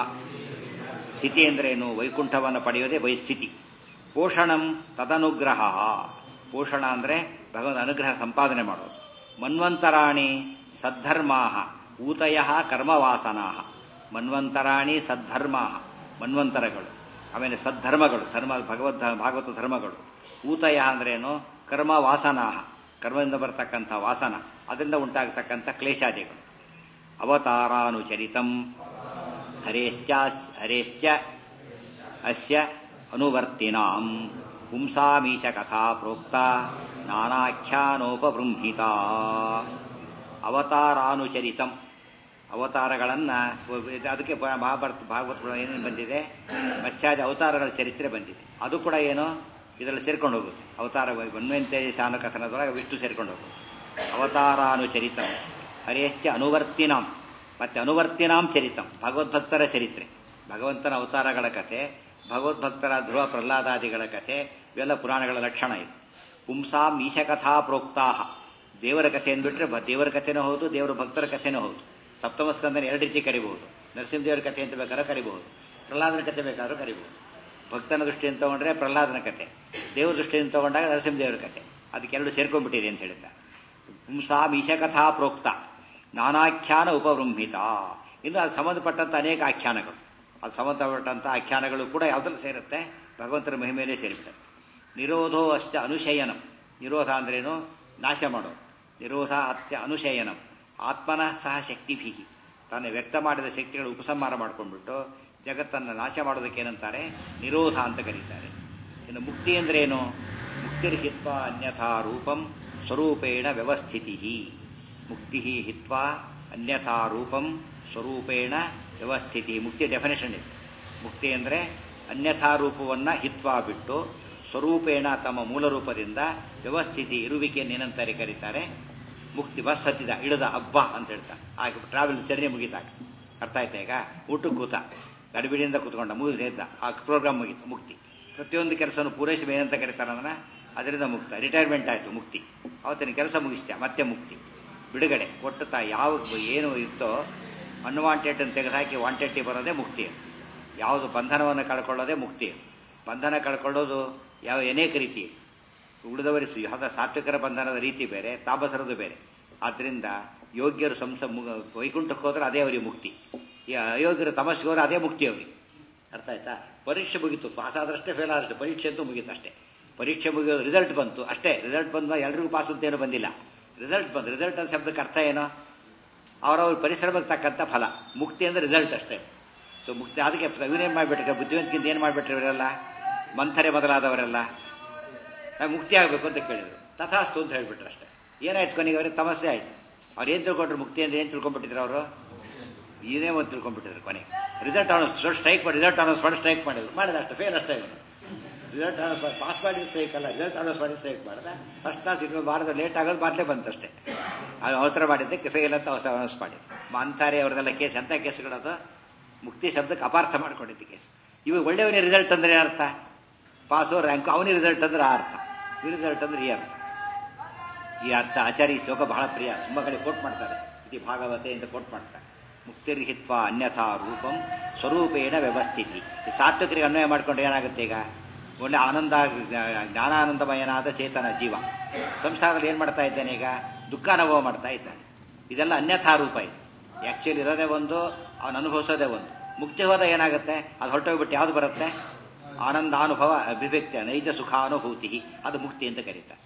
ಸ್ಥಿತಿ ಅಂದ್ರೇನು ವೈಕುಂಠವನ್ನು ಪಡೆಯೋದೇ ವೈಸ್ಥಿತಿ ಪೋಷಣಂ ತದನುಗ್ರಹ ಪೋಷಣ ಅಂದ್ರೆ ಭಗವಂತ ಅನುಗ್ರಹ ಸಂಪಾದನೆ ಮಾಡೋದು ಮನ್ವಂತರಾಣಿ ಸದ್ಧರ್ಮಾ ಊತಯ ಕರ್ಮವಾಸನಾ ಮನ್ವಂತರಾಣಿ ಸದ್ಧರ್ಮಾ ಮನ್ವಂತರಗಳು ಆಮೇಲೆ ಸದ್ಧರ್ಮಗಳು ಧರ್ಮ ಭಗವದ್ ಭಾಗವತ ಧರ್ಮಗಳು ಊತಯ ಅಂದ್ರೇನು ಕರ್ಮ ವಾಸನಾ ಕರ್ಮದಿಂದ ಬರತಕ್ಕಂಥ ವಾಸನ ಅದರಿಂದ ಉಂಟಾಗತಕ್ಕಂಥ ಕ್ಲೇಶಾದಿಗಳು ಅವತಾರಾನುಚರಿತಂ ಹರೇಶ್ಚ ಹರೇಶ್ಚ ಅಸ್ಯ ಅನುವರ್ತಿನಾಂ ಪುಂಸಾಮೀಶ ಕಥಾ ಪ್ರೋಕ್ತ ನಾನಾಖ್ಯಾನೋಪಬೃಂಹಿತ ಅವತಾರಾನುಚರಿತಂ ಅವತಾರಗಳನ್ನ ಅದಕ್ಕೆ ಮಹಾಭಾರತ ಭಾಗವತಗಳು ಏನೇನು ಬಂದಿದೆ ಮತ್ಸ್ಯಾದಿ ಅವತಾರಗಳ ಚರಿತ್ರೆ ಬಂದಿದೆ ಅದು ಕೂಡ ಏನು ಇದರಲ್ಲಿ ಸೇರ್ಕೊಂಡು ಹೋಗುತ್ತೆ ಅವತಾರ ಬನ್ವಂತೆ ಶಾನ ಕಥನದೊಳಗೆ ವಿಷ್ಣು ಸೇರ್ಕೊಂಡು ಹೋಗುತ್ತೆ ಅವತಾರಾನುಚರಿತಂ ಹರೇಶ್ಚ ಅನುವರ್ತಿನಾಂ ಮತ್ತೆ ಅನುವರ್ತಿನಾಂ ಚರಿತಂ ಭಗವದ್ಭಕ್ತರ ಚರಿತ್ರೆ ಭಗವಂತನ ಅವತಾರಗಳ ಕಥೆ ಭಗವದ್ಭಕ್ತರ ಧ್ರುವ ಪ್ರಹ್ಲಾದಾದಿಗಳ ಕಥೆ ಇವೆಲ್ಲ ಪುರಾಣಗಳ ಲಕ್ಷಣ ಇದು ಪುಂಸಾಂ ಈಶಕಥಾ ಪ್ರೋಕ್ತಾಹ ದೇವರ ಕಥೆ ಅಂದ್ಬಿಟ್ರೆ ದೇವರ ಕಥೆನೂ ಹೌದು ದೇವರ ಭಕ್ತರ ಕಥೆನೂ ಹೌದು ಸಪ್ತಮ ಸ್ಕಂದನ ಎರಡು ರೀತಿ ಕರಿಬಹುದು ನರಸಿಂಹದೇವರ ಕಥೆ ಅಂತ ಬೇಕಾದ್ರೆ ಕರಿಬಹುದು ಪ್ರಹ್ಲಾದನ ಕಥೆ ಬೇಕಾದ್ರೂ ಕರಿಬಹುದು ಭಕ್ತನ ದೃಷ್ಟಿಯಿಂದ ತಗೊಂಡ್ರೆ ಪ್ರಹ್ಲಾದನ ಕಥೆ ದೇವರ ದೃಷ್ಟಿಯಿಂದ ತಗೊಂಡಾಗ ನರಸಿಂಹದೇವರ ಕಥೆ ಅದಕ್ಕೆರಡು ಸೇರ್ಕೊಂಡ್ಬಿಟ್ಟಿದೆ ಅಂತ ಹೇಳಿದ್ದ ಪುಂಸಾಂ ಈಶಕಥಾ ಪ್ರೋಕ್ತ ನಾನಾಖ್ಯಾನ ಉಪಬೃಂಹಿತ ಇನ್ನು ಅದು ಸಂಬಂಧಪಟ್ಟಂತ ಅನೇಕ ಆಖ್ಯಾನಗಳು ಅದು ಸಂಬಂಧಪಟ್ಟಂತ ಆಖ್ಯಾನಗಳು ಕೂಡ ಯಾವುದ್ರಲ್ಲಿ ಸೇರುತ್ತೆ ಭಗವಂತನ ಮಹಿಮೆಯಲ್ಲೇ ಸೇರಿಬಿಟ್ಟೆ ನಿರೋಧೋ ಅಶ್ಚ ಅನುಶಯನಂ ನಿರೋಧ ಅಂದ್ರೇನು ನಾಶ ಮಾಡೋದು ನಿರೋಧ ಅತ್ಯ ಅನುಶಯನಂ ಆತ್ಮನಃ ಸಹ ಶಕ್ತಿಭಿ ತಾನು ವ್ಯಕ್ತ ಮಾಡಿದ ಶಕ್ತಿಗಳು ಉಪಸಂಹಾರ ಮಾಡ್ಕೊಂಡ್ಬಿಟ್ಟು ಜಗತ್ತನ್ನು ನಾಶ ಮಾಡೋದಕ್ಕೆ ಏನಂತಾರೆ ನಿರೋಧ ಅಂತ ಕರೀತಾರೆ ಇನ್ನು ಮುಕ್ತಿ ಅಂದ್ರೆ ಏನು ಮುಕ್ತಿರ್ಹಿತ್ವ ಅನ್ಯಥಾ ರೂಪಂ ಸ್ವರೂಪೇಣ ವ್ಯವಸ್ಥಿತಿ ಮುಕ್ತಿ ಹಿತ್ವಾ ಅನ್ಯಥಾ ರೂಪಂ ಸ್ವರೂಪೇಣ ವ್ಯವಸ್ಥಿತಿ ಮುಕ್ತಿ ಡೆಫಿನೇಷನ್ ಇದೆ ಮುಕ್ತಿ ಅಂದರೆ ಅನ್ಯಥಾ ರೂಪವನ್ನು ಹಿತ್ವಾ ಬಿಟ್ಟು ಸ್ವರೂಪೇಣ ತಮ್ಮ ಮೂಲ ರೂಪದಿಂದ ವ್ಯವಸ್ಥಿತಿ ಇರುವಿಕೆಯನ್ನು ಏನಂತಾರೆ ಕರೀತಾರೆ ಮುಕ್ತಿ ಬಸ್ ಹತ್ತಿದ ಇಳಿದ ಹಬ್ಬ ಅಂತ ಹೇಳ್ತಾರೆ ಆಗ ಟ್ರಾವೆಲ್ ಜರ್ನಿ ಮುಗಿತಾಗ ಅರ್ಥ ಆಯ್ತಾ ಈಗ ಊಟಕ್ಕೆ ಕೂತ ಗಡಿಬಿಡಿಯಿಂದ ಕೂತ್ಕೊಂಡ ಮುಗಿದ ಎದ್ದ ಆ ಪ್ರೋಗ್ರಾಮ್ ಮುಗೀತು ಮುಕ್ತಿ ಪ್ರತಿಯೊಂದು ಕೆಲಸವನ್ನು ಪೂರೈಸಿ ಏನಂತ ಕರೀತಾರೆ ಅಂದ್ರೆ ಅದರಿಂದ ಮುಕ್ತ ರಿಟೈರ್ಮೆಂಟ್ ಆಯಿತು ಮುಕ್ತಿ ಅವತ್ತಿನ ಕೆಲಸ ಮುಗಿಸ್ತೆ ಮತ್ತೆ ಮುಕ್ತಿ ಬಿಡುಗಡೆ ಕೊಟ್ಟು ತಾ ಯಾವ ಏನು ಇತ್ತೋ ಅನ್ವಾಂಟೆಡ್ ಅಂತ ತೆಗೆದುಹಾಕಿ ವಾಂಟೆಡ್ ಬರೋದೇ ಮುಕ್ತಿ ಯಾವುದು ಬಂಧನವನ್ನು ಕಳ್ಕೊಳ್ಳೋದೇ ಮುಕ್ತಿ ಬಂಧನ ಕಳ್ಕೊಳ್ಳೋದು ಯಾವ ಅನೇಕ ರೀತಿ ಉಳಿದವರಿಸಿ ಯಾವ್ದ ಸಾತ್ವಿಕರ ಬಂಧನದ ರೀತಿ ಬೇರೆ ತಾಪಸರದು ಬೇರೆ ಆದ್ದರಿಂದ ಯೋಗ್ಯರು ಸಂಸ ವೈಕುಂಠಕ್ಕೆ ಹೋದ್ರೆ ಅದೇ ಅವರಿಗೆ ಮುಕ್ತಿ ಈ ಅಯೋಗ್ಯರು ತಮಸ್ಸಿಗೆ ಹೋದ್ರೆ ಅದೇ ಮುಕ್ತಿ ಅವರಿಗೆ ಅರ್ಥ ಆಯ್ತಾ ಪರೀಕ್ಷೆ ಮುಗೀತು ಪಾಸ್ ಆದ್ರಷ್ಟೇ ಫೇಲ್ ಆದಷ್ಟೇ ಪರೀಕ್ಷೆ ಅಂತೂ ಮುಗೀತು ಅಷ್ಟೇ ಪರೀಕ್ಷೆ ಮುಗಿಯೋ ರಿಸಲ್ಟ್ ಬಂತು ಅಷ್ಟೇ ರಿಸಲ್ಟ್ ಬಂದ ಎಲ್ರಿಗೂ ಪಾಸ್ ಅಂತ ಏನೂ ಬಂದಿಲ್ಲ ರಿಸಲ್ಟ್ ಬಂದು ರಿಸಲ್ಟ್ ಅಂತ ಶಬ್ದಕ್ಕೆ ಅರ್ಥ ಏನು ಅವರವ್ರ ಪರಿಶ್ರಮಕ್ಕೆ ತಕ್ಕಂಥ ಫಲ ಮುಕ್ತಿ ಅಂದ್ರೆ ರಿಸಲ್ಟ್ ಅಷ್ಟೇ ಸೊ ಮುಕ್ತಿ ಅದಕ್ಕೆ ಇವನೇನು ಮಾಡಿಬಿಟ್ರೆ ಬುದ್ಧಿವಂತಿಕಿಂತ ಏನು ಮಾಡಿಬಿಟ್ರೆ ಇವರೆಲ್ಲ ಮಂಥರೆ ಮೊದಲಾದವರೆಲ್ಲ ನಾವು ಮುಕ್ತಿ ಆಗಬೇಕು ಅಂತ ಕೇಳಿದ್ರು ತಥಾಸ್ತು ಅಂತ ಹೇಳ್ಬಿಟ್ರು ಅಷ್ಟೇ ಏನಾಯ್ತು ಕೊನೆಗೆ ಅವ್ರಿಗೆ ತಮಸ್ಸೆ ಆಯ್ತು ಅವ್ರು ಏನು ತಿಳ್ಕೊಂಡ್ರು ಮುಕ್ತಿ ಅಂದ್ರೆ ಏನು ತಿಳ್ಕೊಂಡ್ಬಿಟ್ಟಿದ್ರು ಅವರು ಏನೇ ಒಂದು ತಿಳ್ಕೊಂಡ್ಬಿಟ್ಟಿದ್ರು ಕೊನೆಗೆ ರಿಸಲ್ಟ್ ಅನ್ನೋದು ಸ್ಟ್ರೈಕ್ ಮಾಡಿ ರಿಸಲ್ಟ್ ಅನ್ನೋದು ಮಾಡಿ ಸ್ಟ್ರೈಕ್ ಮಾಡಿದ್ರು ಮಾಡಿದ ಅಷ್ಟೇ ಫೇಲ್ ಅಷ್ಟೇ ಇವನು ರಿಸಲ್ಟ್ ಅನ್ನೋಸ್ ಮಾಡಿ ಪಾಸ್ ಮಾಡಿ ಸ್ಟ್ರೈಕ್ ಅಲ್ಲ ರಿಸಲ್ಟ್ ಅನ್ನೋಸ್ ಮಾಡಿ ಸ್ಟ್ರೈಕ್ ಮಾಡಿದ ಫಸ್ಟ್ ಕ್ಲಾಸ್ ಇನ್ನೊಂದು ಬಾರದ ಲೇಟ್ ಆಗೋದು ಬಾದ್ಲೇ ಬಂತಷ್ಟೇ ಅದು ಅವಸರ ಮಾಡಿದ್ದಕ್ಕೆ ಫೇಲ್ ಅಂತ ಅವಸರ ಅನೌನ್ಸ್ ಮಾಡಿ ಅಂತಾರೆ ಅವ್ರದೆಲ್ಲ ಕೇಸ್ ಎಂಥ ಕೇಸ್ಗಳದು ಮುಕ್ತಿ ಶಬ್ದಕ್ಕೆ ಅಪಾರ್ಥ ಮಾಡ್ಕೊಂಡಿದ್ದು ಕೇಸ್ ಇವಾಗ ಒಳ್ಳೆಯವನೇ ರಿಸಲ್ಟ್ ಅಂದ್ರೆ ಅರ್ಥ ಪಾಸು ರ್ಯಾಂಕು ಅವನೇ ರಿಸಲ್ಟ್ ಅಂದ್ರೆ ಆ ಅರ್ಥ ಈ ರಿಸಲ್ಟ್ ಅಂದ್ರೆ ಈ ಅರ್ಥ ಈ ಅರ್ಥ ಆಚಾರ್ಯ ಈ ಶ್ಲೋಕ ಬಹಳ ಪ್ರಿಯ ತುಂಬ ಕಡೆ ಕೋಟ್ ಮಾಡ್ತಾರೆ ಇತಿ ಭಾಗವತೆ ಅಂತ ಕೋಟ್ ಮಾಡ್ತಾರೆ ಮುಕ್ತಿರ್ಹಿತ್ವ ಅನ್ಯಥಾ ರೂಪಂ ಸ್ವರೂಪೇಣ ವ್ಯವಸ್ಥಿತಿ ಈ ಸಾತ್ವಿಕರಿಗೆ ಅನ್ವಯ ಮಾಡ್ಕೊಂಡ್ರೆ ಏನಾಗುತ್ತೆ ಈಗ ಒಳ್ಳೆ ಆನಂದ ಜ್ಞಾನಾನಂದಮಯನಾದ ಚೇತನ ಜೀವ ಸಂಸಾರದಲ್ಲಿ ಏನು ಮಾಡ್ತಾ ಇದ್ದಾನೆ ಈಗ ದುಃಖ ಅನುಭವ ಮಾಡ್ತಾ ಇದ್ದಾನೆ ಇದೆಲ್ಲ ಅನ್ಯಥಾ ರೂಪ ಇದು ಆ್ಯಕ್ಚುಲಿ ಇರೋದೇ ಒಂದು ಅವನು ಅನುಭವಿಸೋದೇ ಒಂದು ಮುಕ್ತಿ ಹೋದ ಏನಾಗುತ್ತೆ ಅದು ಹೊರಟೋಗ್ಬಿಟ್ಟು ಯಾವ್ದು ಬರುತ್ತೆ ಆನಂದಾನುಭವ ಅಭಿವ್ಯಕ್ತಿ ನೈಜ ಸುಖಾನುಭೂತಿ ಅದು ಮುಕ್ತಿ ಅಂತ ಕರೀತಾರೆ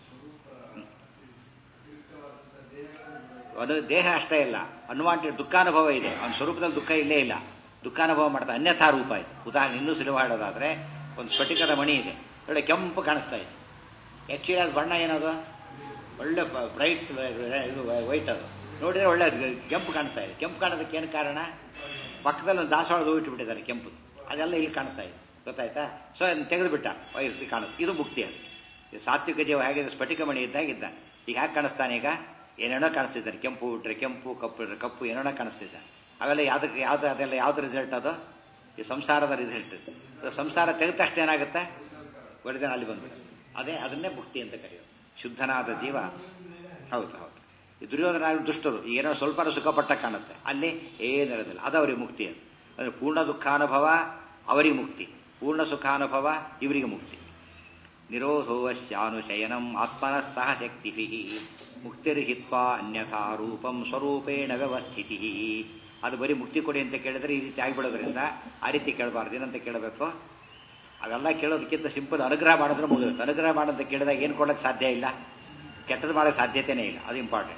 ಅದು ದೇಹ ಅಷ್ಟೇ ಇಲ್ಲ ಅನ್ವಾಂಟೆಡ್ ದುಃಖಾನುಭವ ಇದೆ ಅವನ ಸ್ವರೂಪದಲ್ಲಿ ದುಃಖ ಇಲ್ಲೇ ಇಲ್ಲ ದುಃಖಾನುಭವ ಮಾಡ್ತಾ ಅನ್ಯಥಾ ರೂಪ ಇದೆ ಉದಾಹರಣೆ ಇನ್ನೂ ಸುಲಭ ಹೇಳೋದಾದ್ರೆ ಒಂದು ಸ್ಫಟಿಕದ ಮಣಿ ಇದೆ ಒಳ್ಳೆ ಕೆಂಪು ಕಾಣಿಸ್ತಾ ಇದೆ ಆ್ಯಕ್ಚುಲಿ ಅದು ಬಣ್ಣ ಏನದು ಒಳ್ಳೆ ಬ್ರೈಟ್ ಇದು ವೈಟ್ ಅದು ನೋಡಿದ್ರೆ ಒಳ್ಳೆ ಕೆಂಪು ಕಾಣ್ತಾ ಇದೆ ಕೆಂಪು ಕಾಣೋದಕ್ಕೆ ಏನು ಕಾರಣ ಪಕ್ಕದಲ್ಲಿ ಒಂದು ದಾಸವಾಳ ಇಟ್ಬಿಟ್ಟಿದ್ದಾರೆ ಕೆಂಪು ಅದೆಲ್ಲ ಇಲ್ಲಿ ಕಾಣ್ತಾ ಇದೆ ಗೊತ್ತಾಯ್ತಾ ಸೊ ಅದನ್ನು ತೆಗೆದುಬಿಟ್ಟ ವೈರ್ತಿ ಕಾಣುತ್ತೆ ಇದು ಮುಕ್ತಿ ಅದು ಸಾತ್ವಿಕ ಜೀವ ಹೇಗಿದೆ ಸ್ಫಟಿಕ ಮಣಿ ಇದ್ದಾಗ ಇದ್ದಾನೆ ಈಗ ಹೇಗೆ ಕಾಣಿಸ್ತಾನೆ ಈಗ ಏನೇನೋ ಕಾಣಿಸ್ತಿದ್ದಾನೆ ಕೆಂಪು ಬಿಟ್ರೆ ಕೆಂಪು ಕಪ್ಪು ಬಿಟ್ರೆ ಕಪ್ಪು ಏನೇನೋ ಕಾಣಿಸ್ತಿದ್ದಾನೆ ಅವೆಲ್ಲ ಯಾವ್ದಕ್ಕೆ ಯಾವ್ದು ಅದೆಲ್ಲ ಯಾವ್ದು ರಿಸಲ್ಟ್ ಅದು ಈ ಸಂಸಾರದ ರಿಸಲ್ಟ್ ಸಂಸಾರ ತೆಗೆದ ತಕ್ಷಣ ಏನಾಗುತ್ತೆ ಒಡೆದ ಅಲ್ಲಿ ಬಂದ್ಬಿಡುತ್ತೆ ಅದೇ ಅದನ್ನೇ ಮುಕ್ತಿ ಅಂತ ಕರೆಯೋದು ಶುದ್ಧನಾದ ಜೀವ ಹೌದು ಹೌದು ಈ ದುರ್ಯೋಧನ ದುಷ್ಟರು ಏನೋ ಸ್ವಲ್ಪ ಸುಖಪಟ್ಟ ಕಾಣುತ್ತೆ ಅಲ್ಲಿ ಏನಿರೋದಿಲ್ಲ ಅದು ಅವರಿಗೆ ಮುಕ್ತಿ ಅದು ಅಂದರೆ ಪೂರ್ಣ ದುಃಖಾನುಭವ ಅವರಿಗೆ ಮುಕ್ತಿ ಪೂರ್ಣ ಸುಖಾನುಭವ ಇವರಿಗೆ ಮುಕ್ತಿ ನಿರೋಧೋವಶ್ಯಾನುಶಯನಂ ಆತ್ಮನಃ ಸಹ ಶಕ್ತಿಭಿ ಮುಕ್ತಿರ್ಹಿತ್ವಾ ಅನ್ಯಥಾ ರೂಪಂ ಸ್ವರೂಪೇಣ ವ್ಯವಸ್ಥಿತಿ ಅದು ಬರೀ ಮುಕ್ತಿ ಕೊಡಿ ಅಂತ ಕೇಳಿದ್ರೆ ಈ ರೀತಿ ಆಗಿಬಿಡೋದ್ರಿಂದ ಆ ರೀತಿ ಕೇಳಬಾರ್ದು ಏನಂತ ಕೇಳಬೇಕು ಅವೆಲ್ಲ ಕೇಳೋದಕ್ಕಿಂತ ಸಿಂಪಲ್ ಅನುಗ್ರಹ ಮಾಡಿದ್ರೆ ಮುಗಿರುತ್ತೆ ಅನುಗ್ರಹ ಮಾಡೋಂತ ಕೇಳಿದಾಗ ಏನು ಕೊಡೋಕ್ಕೆ ಸಾಧ್ಯ ಇಲ್ಲ ಕೆಟ್ಟದ್ದು ಮಾಡೋಕ್ಕೆ ಸಾಧ್ಯತೆಯೇ ಇಲ್ಲ ಅದು ಇಂಪಾರ್ಟೆಂಟ್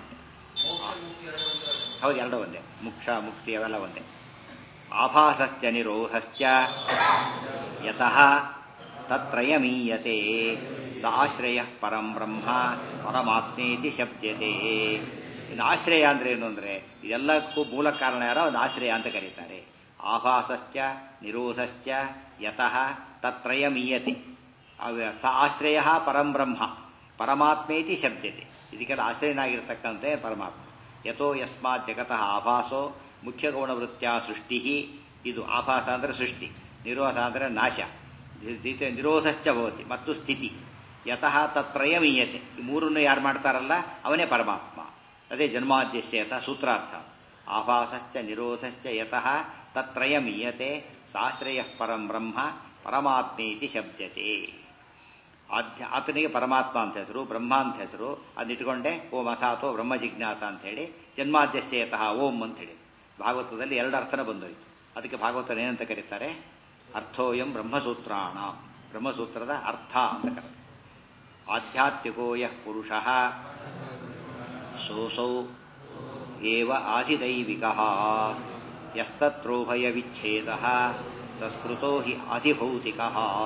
ಹೌದು ಎರಡು ಒಂದೇ ಮುಕ್ಷ ಮುಕ್ತಿ ಅವೆಲ್ಲ ಒಂದೇ ಆಭಾಸಶ್ಚ ನಿರೋಧಶ್ಚ ಯತಃ ತತ್ರಯಮೀಯತೆ ಸ ಆಶ್ರಯ ಪರಂ ಬ್ರಹ್ಮ ಪರಮಾತ್ಮೇತಿ ಶಬ್ದತೆ ಇನ್ನು ಆಶ್ರಯ ಅಂದ್ರೆ ಏನು ಅಂದ್ರೆ ಇದೆಲ್ಲಕ್ಕೂ ಮೂಲ ಕಾರಣ ಯಾರೋ ಒಂದು ಆಶ್ರಯ ಅಂತ ಕರೀತಾರೆ ಆಭಾಸಶ್ಚ ನಿರೋಧಶ್ಚ ಯತಃ ತತ್ರಯಮೀಯತೆ ಸ ಆಶ್ರಯ ಪರಂ ಬ್ರಹ್ಮ ಪರಮಾತ್ಮೇತಿ ಶಬ್ದತೆ ಇದಕ್ಕೆಲ್ಲ ಆಶ್ರಯನಾಗಿರ್ತಕ್ಕಂತೆ ಪರಮಾತ್ಮ ಯಥೋ ಯಸ್ಮಾತ್ ಜಗತಃ ಆಭಾಸೋ ಮುಖ್ಯ ಗುಣವೃತ್ಯ ಸೃಷ್ಟಿ ಇದು ಆಭಾಸ ಅಂದರೆ ಸೃಷ್ಟಿ ನಿರೋಧ ಅಂದರೆ ನಾಶ ನಿರೋಧಶ್ಚ ಭವತಿ ಮತ್ತು ಸ್ಥಿತಿ ಯತಃ ತತ್ರಯಮೀಯತೆ ಈ ಮೂರನ್ನು ಯಾರು ಮಾಡ್ತಾರಲ್ಲ ಅವನೇ ಪರಮಾತ್ಮ ಅದೇ ಜನ್ಮಾದ್ಯಸ್ಯತ ಸೂತ್ರಾರ್ಥ ಆಭಾಸಶ್ಚ ನಿರೋಧಶ್ಚ ಯತಃ ತತ್ರಯಮೀಯತೆ ಸಾಶ್ರಯ ಪರಂ ಬ್ರಹ್ಮ ಪರಮಾತ್ಮೇತಿ ಶಬ್ದತೆ ಆಧ್ಯ ಆತನಿಗೆ ಪರಮಾತ್ಮ ಅಂತ ಹೆಸರು ಬ್ರಹ್ಮ ಅಂತ ಹೆಸರು ಅದಿಟ್ಕೊಂಡೆ ಓಂ ಅಸಾಥೋ ಬ್ರಹ್ಮ ಜಿಜ್ಞಾಸ ಅಂತ ಹೇಳಿ ಜನ್ಮಾದ್ಯಸ್ಯತಃ ಓಂ ಅಂತ ಹೇಳಿ ಭಾಗವತದಲ್ಲಿ ಎರಡು ಅರ್ಥನ ಬಂದೋಯ್ತು ಅದಕ್ಕೆ ಭಾಗವತನ ಏನಂತ ಕರೀತಾರೆ ಅರ್ಥೋಯಂ ಬ್ರಹ್ಮಸೂತ್ರಾಣ ಬ್ರಹ್ಮಸೂತ್ರದ ಅರ್ಥ ಅಂತ ಕರೀತಾರೆ ಆಧ್ಯಾತ್ಮಿಕೋ ಯಃ ಪುರುಷ ಸೋಸೌ ಏವ ಆದಿದೈವಿಕ ಯಸ್ತತ್ರೋಭಯ ವಿಚ್ಛೇದ ಸಂಸ್ಕೃತೋ ಹಿ ಅಧಿಭೌತಿಕ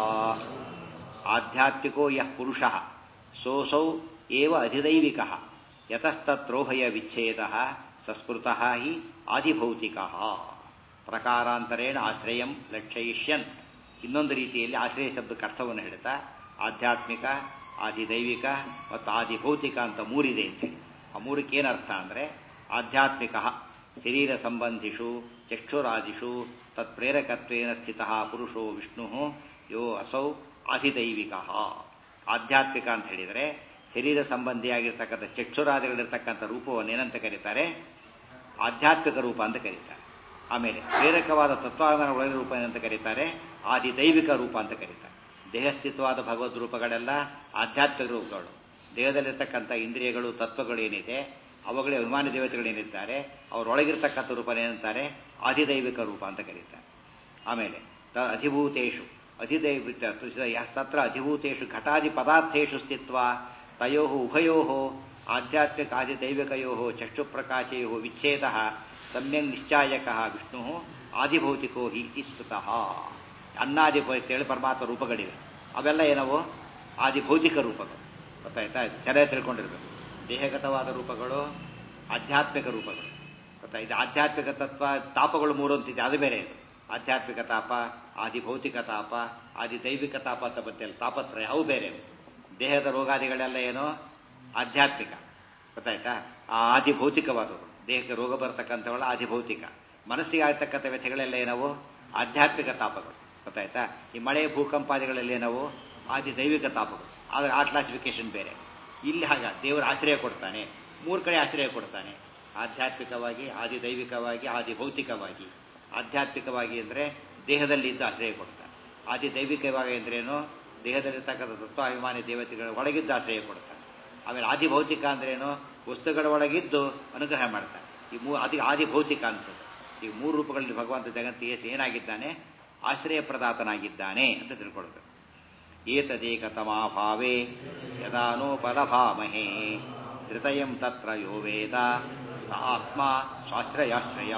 ಆಧ್ಯಾತ್ಮಿಕೋ ಯಃ ಪುರುಷ ಸೋಸೌ ಏವ ಅಧಿದೈವಿಕ ಯತಸ್ತತ್ರೋಭಯ ವಿಚ್ಛೇದ ಸಂಸ್ಕೃತಃ ಹಿ ಆದಿಭೌತಿಕ ಪ್ರಕಾರಾಂತರೇಣ ಆಶ್ರಯಂ ಲಕ್ಷಯಿಷ್ಯನ್ ಇನ್ನೊಂದು ರೀತಿಯಲ್ಲಿ ಆಶ್ರಯ ಶಬ್ದಕ್ಕೆ ಅರ್ಥವನ್ನು ಹೇಳ್ತಾ ಆಧ್ಯಾತ್ಮಿಕ ಆದಿದೈವಿಕ ಮತ್ತು ಆದಿಭೌತಿಕ ಅಂತ ಮೂರಿದೆ ಅಂತೇಳಿ ಆ ಮೂರಕ್ಕೆ ಏನರ್ಥ ಅಂದರೆ ಆಧ್ಯಾತ್ಮಿಕ ಶರೀರ ಸಂಬಂಧಿಷು ಚಕ್ಷುರಾದಿಷು ತತ್ಪ್ರೇರಕತ್ವೇನ ಸ್ಥಿತ ಪುರುಷೋ ವಿಷ್ಣು ಯೋ ಅಸೌ ಆದಿದೈವಿಕ ಆಧ್ಯಾತ್ಮಿಕ ಅಂತ ಹೇಳಿದರೆ ಶರೀರ ಸಂಬಂಧಿಯಾಗಿರ್ತಕ್ಕಂಥ ಚಕ್ಷುರಾದಿಗಳಿರ್ತಕ್ಕಂಥ ರೂಪವನ್ನು ಏನಂತ ಕರೀತಾರೆ ಆಧ್ಯಾತ್ಮಿಕ ರೂಪ ಅಂತ ಕರೀತಾರೆ ಆಮೇಲೆ ಪ್ರೇರಕವಾದ ತತ್ವಾಭಿಮಾನ ಒಳಗಿನ ರೂಪ ಏನಂತ ಕರೀತಾರೆ ಆದಿ ದೈವಿಕ ರೂಪ ಅಂತ ಕರೀತಾರೆ ದೇಹಸ್ಥಿತವಾದ ಭಗವದ್ ರೂಪಗಳೆಲ್ಲ ಆಧ್ಯಾತ್ಮಿಕ ರೂಪಗಳು ದೇಹದಲ್ಲಿರ್ತಕ್ಕಂಥ ಇಂದ್ರಿಯಗಳು ತತ್ವಗಳು ಏನಿದೆ ಅವುಗಳೇ ಅಭಿಮಾನಿ ದೇವತೆಗಳೇನಿದ್ದಾರೆ ಅವರೊಳಗಿರ್ತಕ್ಕಂಥ ರೂಪ ಏನಂತಾರೆ ಆದಿದೈವಿಕ ರೂಪ ಅಂತ ಕರೀತಾರೆ ಆಮೇಲೆ ತ ಅಧಿಭೂತೇಶು ಅಧಿದೈವಿಕ ತತ್ರ ಅಧಿಭೂತೇಶು ಘಟಾದಿ ಪದಾರ್ಥೇಶು ಸ್ಥಿತ್ವ ತಯೋ ಉಭಯೋ ಆಧ್ಯಾತ್ಮಿಕ ಆದಿದೈವಿಕಯೋ ಚಕ್ಷುಪ್ರಕಾಶಯೋ ವಿಚ್ಛೇದ ಸಮ್ಯಕ್ ನಿಶ್ಚಾಯಕ ವಿಷ್ಣು ಆದಿಭೌತಿಕೋ ಹಿ ಇತಿ ಸ್ಮೃತಃ ಅನ್ನಾದಿ ಅಂತೇಳಿ ಪರಮಾತ್ಮ ರೂಪಗಳಿವೆ ಅವೆಲ್ಲ ಏನವು ಆದಿಭೌತಿಕ ರೂಪಗಳು ಗೊತ್ತಾಯ್ತಾ ಚೆನ್ನಾಗಿ ತಿಳ್ಕೊಂಡಿರ್ಬೇಕು ದೇಹಗತವಾದ ರೂಪಗಳು ಆಧ್ಯಾತ್ಮಿಕ ರೂಪಗಳು ಗೊತ್ತಾ ಇದು ಆಧ್ಯಾತ್ಮಿಕ ತತ್ವ ತಾಪಗಳು ಮೂರು ಅಂತಿದೆ ಅದು ಬೇರೆ ಇದು ಆಧ್ಯಾತ್ಮಿಕ ತಾಪ ಆದಿಭೌತಿಕ ತಾಪ ಆದಿ ದೈವಿಕ ತಾಪ ಅಂತ ಬರ್ತಲ್ಲ ತಾಪತ್ರಯ ಅವು ಬೇರೆ ದೇಹದ ರೋಗಾದಿಗಳೆಲ್ಲ ಏನು ಆಧ್ಯಾತ್ಮಿಕ ಗೊತ್ತಾಯ್ತಾ ಆ ಆದಿಭೌತಿಕವಾದವು ದೇಹಕ್ಕೆ ರೋಗ ಬರ್ತಕ್ಕಂಥವಲ್ಲ ಆದಿಭೌತಿಕ ಮನಸ್ಸಿಗೆ ಆಗ್ತಕ್ಕಂಥ ವ್ಯಥೆಗಳೆಲ್ಲ ಏನವು ಆಧ್ಯಾತ್ಮಿಕ ತಾಪಗಳು ಗೊತ್ತಾಯ್ತಾ ಈ ಮಳೆ ಭೂಕಂಪಾದಿಗಳಲ್ಲಿ ಏನವು ಆದಿ ದೈವಿಕ ತಾಪಗಳು ಆದರೆ ಆ ಕ್ಲಾಸಿಫಿಕೇಶನ್ ಬೇರೆ ಇಲ್ಲಿ ಹಾಗ ದೇವರ ಆಶ್ರಯ ಕೊಡ್ತಾನೆ ಮೂರು ಕಡೆ ಆಶ್ರಯ ಕೊಡ್ತಾನೆ ಆಧ್ಯಾತ್ಮಿಕವಾಗಿ ಆದಿ ದೈವಿಕವಾಗಿ ಆದಿ ಭೌತಿಕವಾಗಿ ಆಧ್ಯಾತ್ಮಿಕವಾಗಿ ಅಂದರೆ ದೇಹದಲ್ಲಿ ಇದ್ದು ಆಶ್ರಯ ಕೊಡ್ತಾನೆ ಆದಿ ದೈವಿಕವಾಗಿ ಅಂದ್ರೇನು ದೇಹದಲ್ಲಿರ್ತಕ್ಕಂಥ ತತ್ವಾಭಿಮಾನಿ ದೇವತೆಗಳ ಒಳಗಿದ್ದು ಆಶ್ರಯ ಕೊಡ್ತಾನೆ ಆಮೇಲೆ ಆದಿ ಭೌತಿಕ ಅಂದ್ರೇನು ವಸ್ತುಗಳ ಒಳಗಿದ್ದು ಅನುಗ್ರಹ ಮಾಡ್ತಾನೆ ಈ ಮೂ ಆದಿ ಆದಿ ಭೌತಿಕ ಅನ್ಸುತ್ತೆ ಈ ಮೂರು ರೂಪಗಳಲ್ಲಿ ಭಗವಂತ ಜಗತ್ತಿಗೆ ಏನಾಗಿದ್ದಾನೆ ಆಶ್ರಯ ಪ್ರದಾತನಾಗಿದ್ದಾನೆ ಅಂತ ತಿಳ್ಕೊಳ್ಬೇಕು ಏತದೇಕತಮಾಭಾವೇ ಯದಾನೋಪಲಭಾಮಹೇ ಧೃತಯಂ ತತ್ರ ಯೋ ವೇದ ಸ ಆತ್ಮ ಸ್ವಾಶ್ರಯಾಶ್ರಯ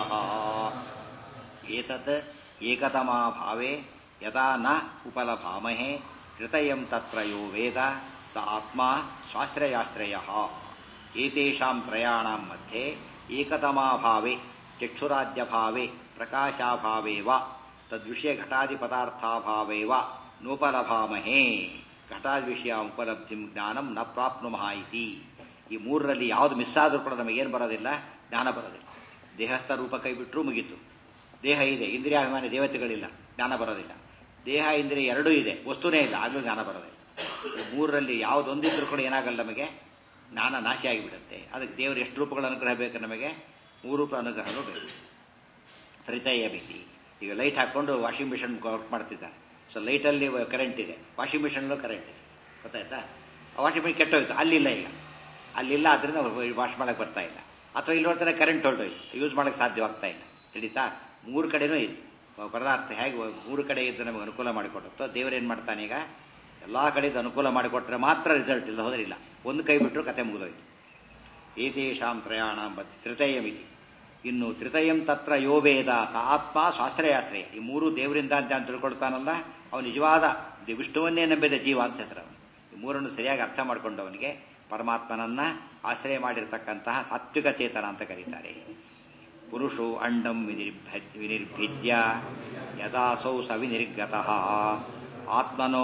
ಏತತ್ ಏಕತಮಾಭಾವೇ ಯದಾ ನ ಉಪಲಭಾಮಹೇ ಧೃತಯಂ ತತ್ರ ಯೋ ವೇದ ಸ ಆತ್ಮ ಸ್ವಾಶ್ರಯಾಶ್ರಯ ಏತೇಷಾಂ ತ್ರಯಾಣಾಂ ಮಧ್ಯೆ ಏಕತಮಾಭಾವೇ ಚಕ್ಷುರಾದ್ಯಭಾವೇ ಪ್ರಕಾಶಾಭಾವೇ ವ ತದ್ವಿಷಯ ಘಟಾದಿ ಪದಾರ್ಥಾಭಾವೇ ವ ನೋಪಲಭಾಮಹೇ ಘಟಾದಿ ವಿಷಯ ಉಪಲಬ್ಧಿ ಜ್ಞಾನಂ ನ ಪ್ರಾಪ್ನುಮಃ ಇತಿ ಈ ಮೂರರಲ್ಲಿ ಯಾವುದು ಮಿಸ್ ಆದರೂ ಕೂಡ ನಮಗೇನು ಬರೋದಿಲ್ಲ ಜ್ಞಾನ ಬರೋದಿಲ್ಲ ದೇಹಸ್ಥ ರೂಪ ಕೈ ಬಿಟ್ಟರೂ ಮುಗೀತು ದೇಹ ಇದೆ ಇಂದ್ರಿಯಾಭಿಮಾನಿ ದೇವತೆಗಳಿಲ್ಲ ಜ್ಞಾನ ಬರೋದಿಲ್ಲ ದೇಹ ಇಂದ್ರಿಯ ಎರಡೂ ಇದೆ ವಸ್ತುನೇ ಇಲ್ಲ ಆಗಲೂ ಜ್ಞಾನ ಬರೋದಿಲ್ಲ ಈ ಮೂರರಲ್ಲಿ ಯಾವುದೊಂದಿದ್ರೂ ಕೂಡ ಏನಾಗಲ್ಲ ನಮಗೆ ಜ್ಞಾನ ನಾಶ ಆಗಿಬಿಡುತ್ತೆ ಅದಕ್ಕೆ ದೇವರು ಎಷ್ಟು ರೂಪಗಳ ಅನುಗ್ರಹ ಬೇಕು ನಮಗೆ ಮೂರು ರೂಪ ಅನುಗ್ರಹನೂ ಬೇಕು ತ್ರಿತಯ ಭೀತಿ ಈಗ ಲೈಟ್ ಹಾಕ್ಕೊಂಡು ವಾಷಿಂಗ್ ಮಿಷಿನ್ ವರ್ಕ್ ಮಾಡ್ತಿದ್ದಾರೆ ಸೊ ಲೈಟಲ್ಲಿ ಕರೆಂಟ್ ಇದೆ ವಾಷಿಂಗ್ ಮಿಷಿನಲ್ಲೂ ಕರೆಂಟ್ ಇದೆ ಗೊತ್ತಾಯ್ತಾ ಆ ವಾಷಿಂಗ್ ಮಿಷಿನ್ ಕೆಟ್ಟೋಯ್ತು ಅಲ್ಲಿಲ್ಲ ಈಗ ಅಲ್ಲಿಲ್ಲ ಅದರಿಂದ ವಾಶ್ ಮಾಡಕ್ಕೆ ಬರ್ತಾ ಇಲ್ಲ ಅಥವಾ ಇಲ್ಲಿ ನೋಡ್ತಾರೆ ಕರೆಂಟ್ ಹೊರಟೋಯ್ತು ಯೂಸ್ ಮಾಡಕ್ಕೆ ಸಾಧ್ಯವಾಗ್ತಾ ಇಲ್ಲ ತಿಳಿತಾ ಮೂರು ಕಡೆನೂ ಇದೆ ಪದಾರ್ಥ ಹೇಗೆ ಮೂರು ಕಡೆ ಇದ್ದು ನಮಗೆ ಅನುಕೂಲ ಮಾಡಿಕೊಡುತ್ತೋ ದೇವರೇನು ಮಾಡ್ತಾನೆ ಈಗ ಎಲ್ಲ ಕಡೆದು ಅನುಕೂಲ ಮಾಡಿಕೊಟ್ರೆ ಮಾತ್ರ ರಿಸಲ್ಟ್ ಇಲ್ಲ ಹೋದ್ರೆ ಇಲ್ಲ ಒಂದು ಕೈ ಬಿಟ್ಟರು ಕತೆ ಮುಗಿದೋಯ್ತು ಏತೇಷಾಂ ತ್ರಯಾಣಾಂ ಬದ್ ತ್ರಿತಯಮಿತಿ ಇನ್ನು ತ್ರಿತಯಂ ತತ್ರ ಯೋ ವೇದ ಸ ಆತ್ಮ ಸ್ವಾಶ್ರಯಾಶ್ರಯ ಈ ಮೂರು ದೇವರಿಂದ ಅಂತ ಅಂತ ತಿಳ್ಕೊಳ್ತಾನಲ್ಲ ಅವನು ನಿಜವಾದ ವಿಷ್ಣುವನ್ನೇ ನಂಬಿದ ಜೀವ ಅಂತ ಹೆಸರು ಅವನು ಈ ಮೂರನ್ನು ಸರಿಯಾಗಿ ಅರ್ಥ ಮಾಡಿಕೊಂಡವನಿಗೆ ಪರಮಾತ್ಮನನ್ನ ಆಶ್ರಯ ಮಾಡಿರ್ತಕ್ಕಂತಹ ಸಾತ್ವಿಕ ಚೇತನ ಅಂತ ಕರೀತಾರೆ ಪುರುಷೋ ಅಂಡಂ ವಿನಿರ್ಭ ವಿನಿರ್ಭಿದ್ಯ ಯದಾಸೌ ಸ ವಿನಿರ್ಗತಃ ಆತ್ಮನೋ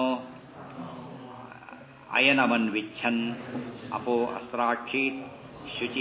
ಅಯನಮನ್ವಿಚ್ಛನ್ ಅಪೋ ಅಸ್ತ್ರಾಕ್ಷೀತ್ ಶುಚಿ